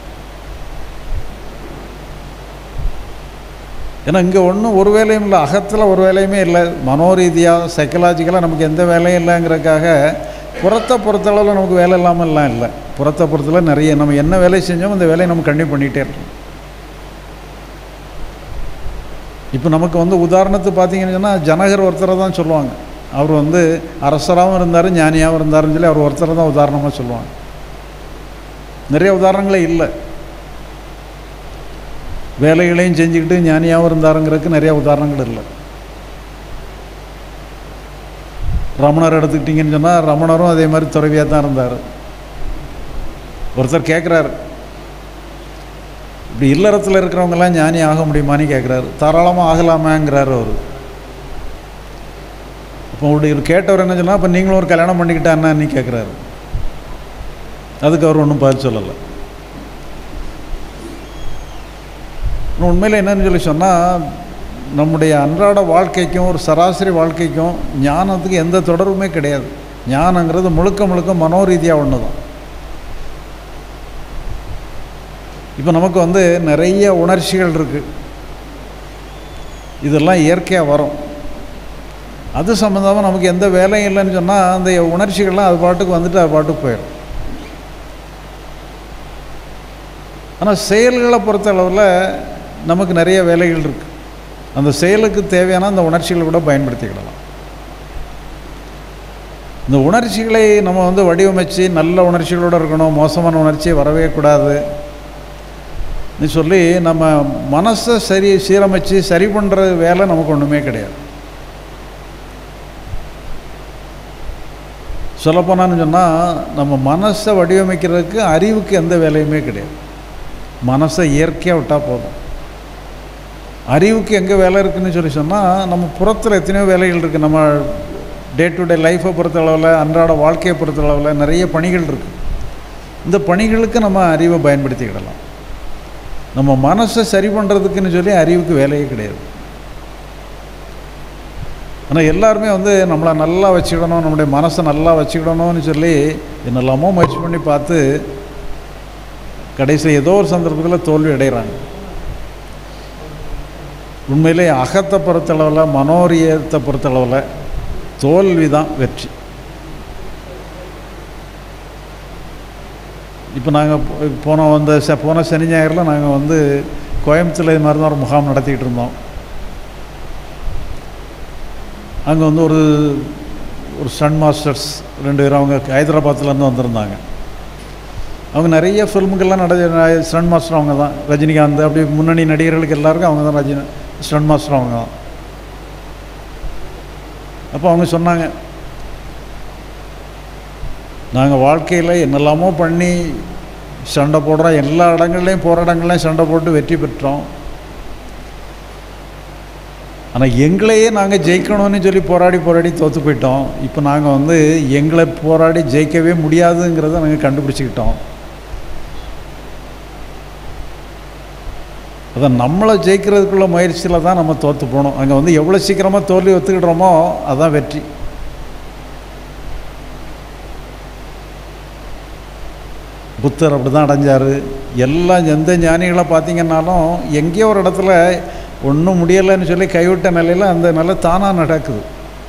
ஏன்னா இங்கே ஒன்றும் ஒரு வேலையும் இல்லை அகத்தில் ஒரு வேலையுமே இல்லை மனோரீதியாக சைக்கலாஜிக்கலாக நமக்கு எந்த வேலையும் இல்லைங்கிறதுக்காக புறத்தை பொறுத்தளவில் நமக்கு வேலை இல்லாமல்லாம் இல்லை புறத்தை பொறுத்தளவு நிறைய நம்ம என்ன வேலை செஞ்சோமோ அந்த வேலையை நம்ம கண்டினியூ பண்ணிகிட்டே இருக்கோம் இப்போ நமக்கு வந்து உதாரணத்துக்கு பார்த்தீங்கன்னு சொன்னால் ஜனகர் ஒருத்தரை தான் சொல்லுவாங்க அவர் வந்து அரசராகவும் இருந்தார் ஞானியாகவும் இருந்தாருன்னு சொல்லி அவர் ஒருத்தரை தான் உதாரணமாக சொல்லுவாங்க நிறைய உதாரணங்களே இல்லை வேலைகளையும் செஞ்சுக்கிட்டு ஞானியாகவும் இருந்தாருங்கிறதுக்கு நிறைய உதாரணங்கள் இல்லை ரமணர் எடுத்துக்கிட்டிங்கன்னு சொன்னால் ரமணரும் அதே மாதிரி துறவியாக தான் இருந்தார் ஒருத்தர் கேட்குறாரு இப்படி இல்லறத்தில் இருக்கிறவங்கெல்லாம் ஞானி ஆக முடியுமான்னு கேட்குறாரு தாராளமாக ஆகலாமாங்கிறார் அவர் இப்போ இவர் கேட்டவர் என்ன சொன்னால் இப்போ நீங்களும் ஒரு கல்யாணம் பண்ணிக்கிட்டா என்னன்னு கேட்குறாரு அதுக்கு அவர் ஒன்றும் பதில் சொல்லலை உண்மையில் என்னன்னு சொல்லி சொன்னால் நம்முடைய அன்றாட வாழ்க்கைக்கும் ஒரு சராசரி வாழ்க்கைக்கும் ஞானத்துக்கு எந்த தொடர்புமே கிடையாது ஞானங்கிறது முழுக்க முழுக்க மனோரீதியாக ஒன்று தான் இப்போ நமக்கு வந்து நிறைய உணர்ச்சிகள் இருக்குது இதெல்லாம் இயற்கையாக வரும் அது சம்மந்தமாக நமக்கு எந்த வேலையும் இல்லைன்னு சொன்னால் அந்த உணர்ச்சிகள்லாம் அது பாட்டுக்கு வந்துட்டு அது பாட்டுக்கு போயிடும் ஆனால் செயல்களை பொறுத்த அளவில் நமக்கு நிறைய வேலைகள் இருக்குது அந்த செயலுக்கு தேவையான அந்த உணர்ச்சிகளை கூட பயன்படுத்திக்கிடலாம் இந்த உணர்ச்சிகளை நம்ம வந்து வடிவமைச்சு நல்ல உணர்ச்சிகளோடு இருக்கணும் மோசமான உணர்ச்சி வரவே கூடாது நீ சொல்லி நம்ம மனசை சரி சீரமைச்சு சரி பண்ணுற வேலை நமக்கு ஒன்றுமே கிடையாது சொல்லப்போனான்னு சொன்னால் நம்ம மனசை வடிவமைக்கிறதுக்கு அறிவுக்கு எந்த வேலையுமே கிடையாது மனசை இயற்கையாக விட்டால் போதும் அறிவுக்கு எங்கே வேலை இருக்குதுன்னு சொல்லி சொன்னால் நம்ம புறத்தில் எத்தனையோ வேலைகள் இருக்குது நம்ம டே டு டே லைஃப்பை பொறுத்தளவில் அன்றாட வாழ்க்கையை பொறுத்தளவில் நிறைய பணிகள் இருக்குது இந்த பணிகளுக்கு நம்ம அறிவை பயன்படுத்திக்கிடலாம் நம்ம மனசை சரி பண்ணுறதுக்குன்னு சொல்லி அறிவுக்கு வேலையே கிடையாது ஆனால் எல்லாருமே வந்து நம்மளை நல்லா வச்சுக்கிடணும் நம்முடைய மனசை நல்லா வச்சுக்கிடணும்னு சொல்லி என்னெல்லாமோ முயற்சி பண்ணி பார்த்து கடைசியில் ஏதோ ஒரு சந்தர்ப்பத்தில் தோல்வி அடைகிறாங்க உண்மையிலே அகத்தை பொறுத்தளவில் மனோரியத்தை பொறுத்தளவில் தோல்வி தான் வெற்றி இப்போ நாங்கள் போன வந்த ச போன சனி ஞாயிறில் நாங்கள் வந்து கோயம்புத்தூரில் இது மாதிரி தான் ஒரு முகாம் நடத்திக்கிட்டு இருந்தோம் அங்கே வந்து ஒரு ஒரு ஸ்டன் மாஸ்டர்ஸ் ரெண்டு பேரும் அவங்க ஹைதராபாத்லேருந்து வந்திருந்தாங்க அவங்க நிறைய ஃபில்முக்கெல்லாம் நட ஸ்டன் மாஸ்டர் அவங்க தான் ரஜினிகாந்த் அப்படி முன்னணி நடிகர்களுக்கு எல்லாருக்கும் அவங்க தான் ரஜினி ஸ்டன் மாஸ்டர் அவங்க தான் அப்போ அவங்க சொன்னாங்க நாங்கள் வாழ்க்கையில் என்னெல்லாமோ பண்ணி சண்டை போடுறோம் எல்லா இடங்கள்லையும் போகிற இடங்கள்லையும் சண்டை போட்டு வெற்றி பெற்றோம் ஆனால் எங்களையே நாங்கள் ஜெயிக்கணும்னு சொல்லி போராடி போராடி தோற்று போயிட்டோம் இப்போ நாங்கள் வந்து எங்களை போராடி ஜெயிக்கவே முடியாதுங்கிறத நாங்கள் கண்டுபிடிச்சிக்கிட்டோம் அதை நம்மளை ஜெயிக்கிறதுக்குள்ள முயற்சியில் தான் நம்ம தோற்று போகணும் அங்கே வந்து எவ்வளோ சீக்கிரமாக தோல்வி ஒத்துக்கிடுறோமோ அதுதான் வெற்றி புத்தர் அப்படி தான் அடைஞ்சார் எல்லாம் எந்த ஞானிகளை பார்த்தீங்கன்னாலும் எங்கேயோ ஒரு இடத்துல ஒன்றும் முடியலைன்னு சொல்லி கைவிட்ட நிலையில் அந்த நிலை தானாக நடக்குது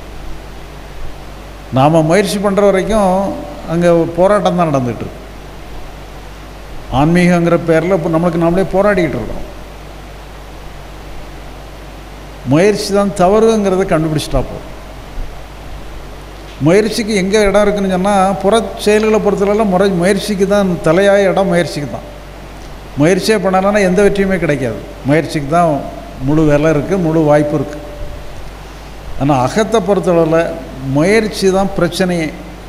நாம் முயற்சி பண்ணுற வரைக்கும் அங்கே போராட்டம் தான் நடந்துகிட்ருக்கு ஆன்மீகங்கிற பேரில் இப்போ நம்மளுக்கு நம்மளே போராடிக்கிட்டு இருக்கோம் முயற்சி தான் தவறுங்கிறத கண்டுபிடிச்சிட்டா போதும் முயற்சிக்கு எங்கே இடம் இருக்குன்னு சொன்னால் புற செயல்களை பொறுத்தவரையில் முறை முயற்சிக்கு தான் தலையாய இடம் முயற்சிக்கு தான் முயற்சியே பண்ணலைன்னா எந்த வெற்றியுமே கிடைக்காது முயற்சிக்கு தான் முழு வேலை இருக்குது முழு வாய்ப்பு இருக்குது ஆனால் அகத்தை பொறுத்தளவில் முயற்சி தான் பிரச்சனையே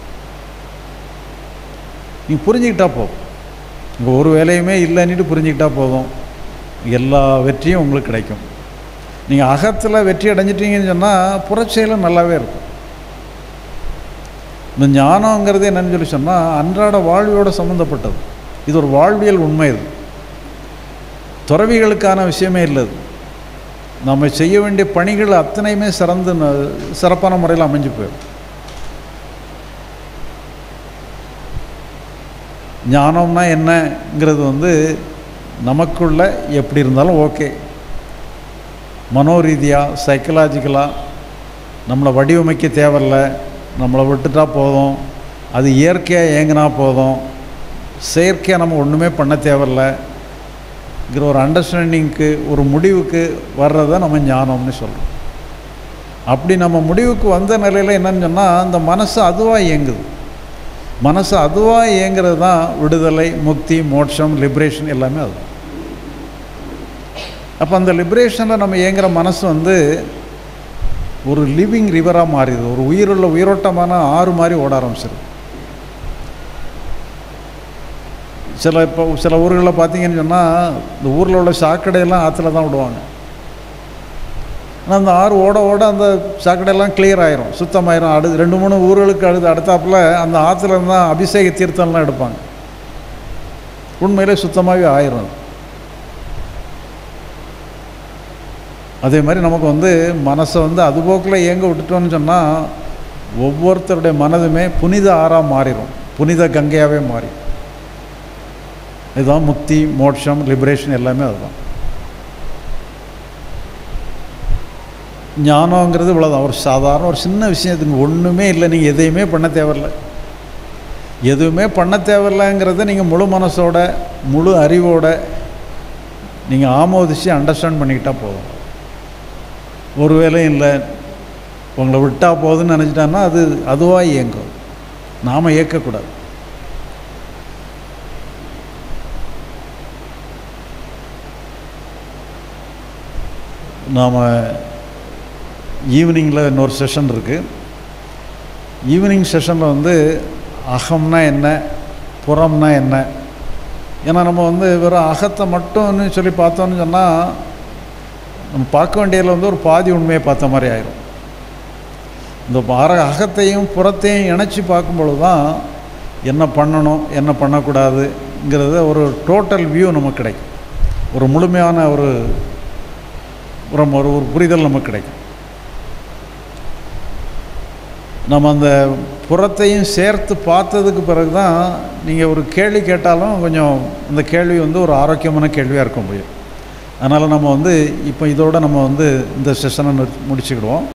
நீ புரிஞ்சுக்கிட்டா போதும் இங்கே ஒரு வேலையுமே இல்லைன்னுட்டு புரிஞ்சுக்கிட்டா போதும் எல்லா வெற்றியும் உங்களுக்கு கிடைக்கும் நீங்கள் அகத்தில் வெற்றி அடைஞ்சிட்டீங்கன்னு சொன்னால் புறச்செயலும் நல்லாவே இருக்கும் இந்த ஞானங்கிறது என்னன்னு சொல்லி சொன்னால் அன்றாட வாழ்வியோட சம்மந்தப்பட்டது இது ஒரு வாழ்வியல் உண்மை இது துறவிகளுக்கான விஷயமே இல்லை இது நம்ம செய்ய வேண்டிய பணிகள் அத்தனையுமே சிறந்து ந- சிறப்பான முறையில் அமைஞ்சு போயிடும் ஞானம்னா என்னங்கிறது வந்து நமக்குள்ள எப்படி இருந்தாலும் ஓகே மனோரீதியாக சைக்கலாஜிக்கலாக நம்மளை வடிவமைக்க தேவையில்ல நம்மளை விட்டுட்டா போதும் அது இயற்கையாக இயங்கினா போதும் செயற்கையாக நம்ம ஒன்றுமே பண்ண தேவையில்லைங்கிற ஒரு அண்டர்ஸ்டாண்டிங்க்கு ஒரு முடிவுக்கு வர்றதை நம்ம ஞானம்னு சொல்கிறோம் அப்படி நம்ம முடிவுக்கு வந்த நிலையில் என்னன்னு சொன்னால் அந்த மனசு அதுவாக இயங்குது மனசு அதுவாக இயங்குறது தான் விடுதலை முக்தி மோட்சம் லிபரேஷன் எல்லாமே அது அப்போ அந்த லிபரேஷனில் நம்ம இயங்குற மனசு வந்து ஒரு லிவிங் ரிவராக மாறிடுது ஒரு உயிருள்ள உயிரோட்டமான ஆறு மாதிரி ஓட ஆரம்பிச்சிருது சில இப்போ சில ஊர்களில் பார்த்தீங்கன்னு சொன்னால் இந்த ஊரில் உள்ள சாக்கடையெல்லாம் ஆற்றுல தான் விடுவாங்க ஆனால் அந்த ஆறு ஓட ஓட அந்த சாக்கடையெல்லாம் கிளியர் ஆயிரும் சுத்தமாயிரும் அடுத்து ரெண்டு மூணு ஊர்களுக்கு அடுத்து அடுத்தாப்புல அந்த ஆற்றுல இருந்து தான் அபிஷேக தீர்த்தம்லாம் எடுப்பாங்க உண்மையிலே சுத்தமாகவே ஆயிரும் அது. அதே மாதிரி நமக்கு வந்து மனசை வந்து அதுபோக்கில் இயங்க விட்டுட்டோம்னு சொன்னால் ஒவ்வொருத்தருடைய மனதுமே புனித ஆறாக மாறிடும் புனித கங்கையாகவே மாறி இதுதான் முக்தி மோட்சம் லிபரேஷன் எல்லாமே அதுதான் ஞானங்கிறது இவ்வளோதான் ஒரு சாதாரண ஒரு சின்ன விஷயத்துக்கு ஒன்றுமே இல்லை நீங்கள் எதையுமே பண்ண தேவையில்லை எதுவுமே பண்ண தேவையில்லைங்கிறத நீங்கள் முழு மனசோட முழு அறிவோட நீங்கள் ஆமோதிச்சு அண்டர்ஸ்டாண்ட் பண்ணிக்கிட்டா போதும் ஒரு வேலையும் இல்லை உங்களை விட்டால் போதுன்னு நினச்சிட்டான்னா அது அதுவாக இயங்கும் நாம் இயக்கக்கூடாது நாம் ஈவினிங்கில் இன்னொரு செஷன் இருக்குது ஈவினிங் செஷனில் வந்து அகம்னா என்ன புறம்னா என்ன ஏன்னா நம்ம வந்து வெறும் அகத்தை மட்டும்னு சொல்லி பார்த்தோன்னு சொன்னால் நம்ம பார்க்க வேண்டியதில் வந்து ஒரு பாதி உண்மையை பார்த்த மாதிரி ஆயிரும் இந்த அற அகத்தையும் புறத்தையும் இணைச்சி பார்க்கும்பொழுது தான் என்ன பண்ணணும் என்ன பண்ணக்கூடாதுங்கிறத ஒரு டோட்டல் வியூ நமக்கு கிடைக்கும் ஒரு முழுமையான ஒரு ஒரு ஒரு ஒரு புரிதல் நமக்கு கிடைக்கும் நம்ம அந்த புறத்தையும் சேர்த்து பார்த்ததுக்கு பிறகு தான் நீங்கள் ஒரு கேள்வி கேட்டாலும் கொஞ்சம் அந்த கேள்வி வந்து ஒரு ஆரோக்கியமான கேள்வியாக இருக்க முடியும் அதனால் நம்ம வந்து இப்போ இதோட நம்ம வந்து இந்த செஷனை முடிச்சுக்கிடுவோம்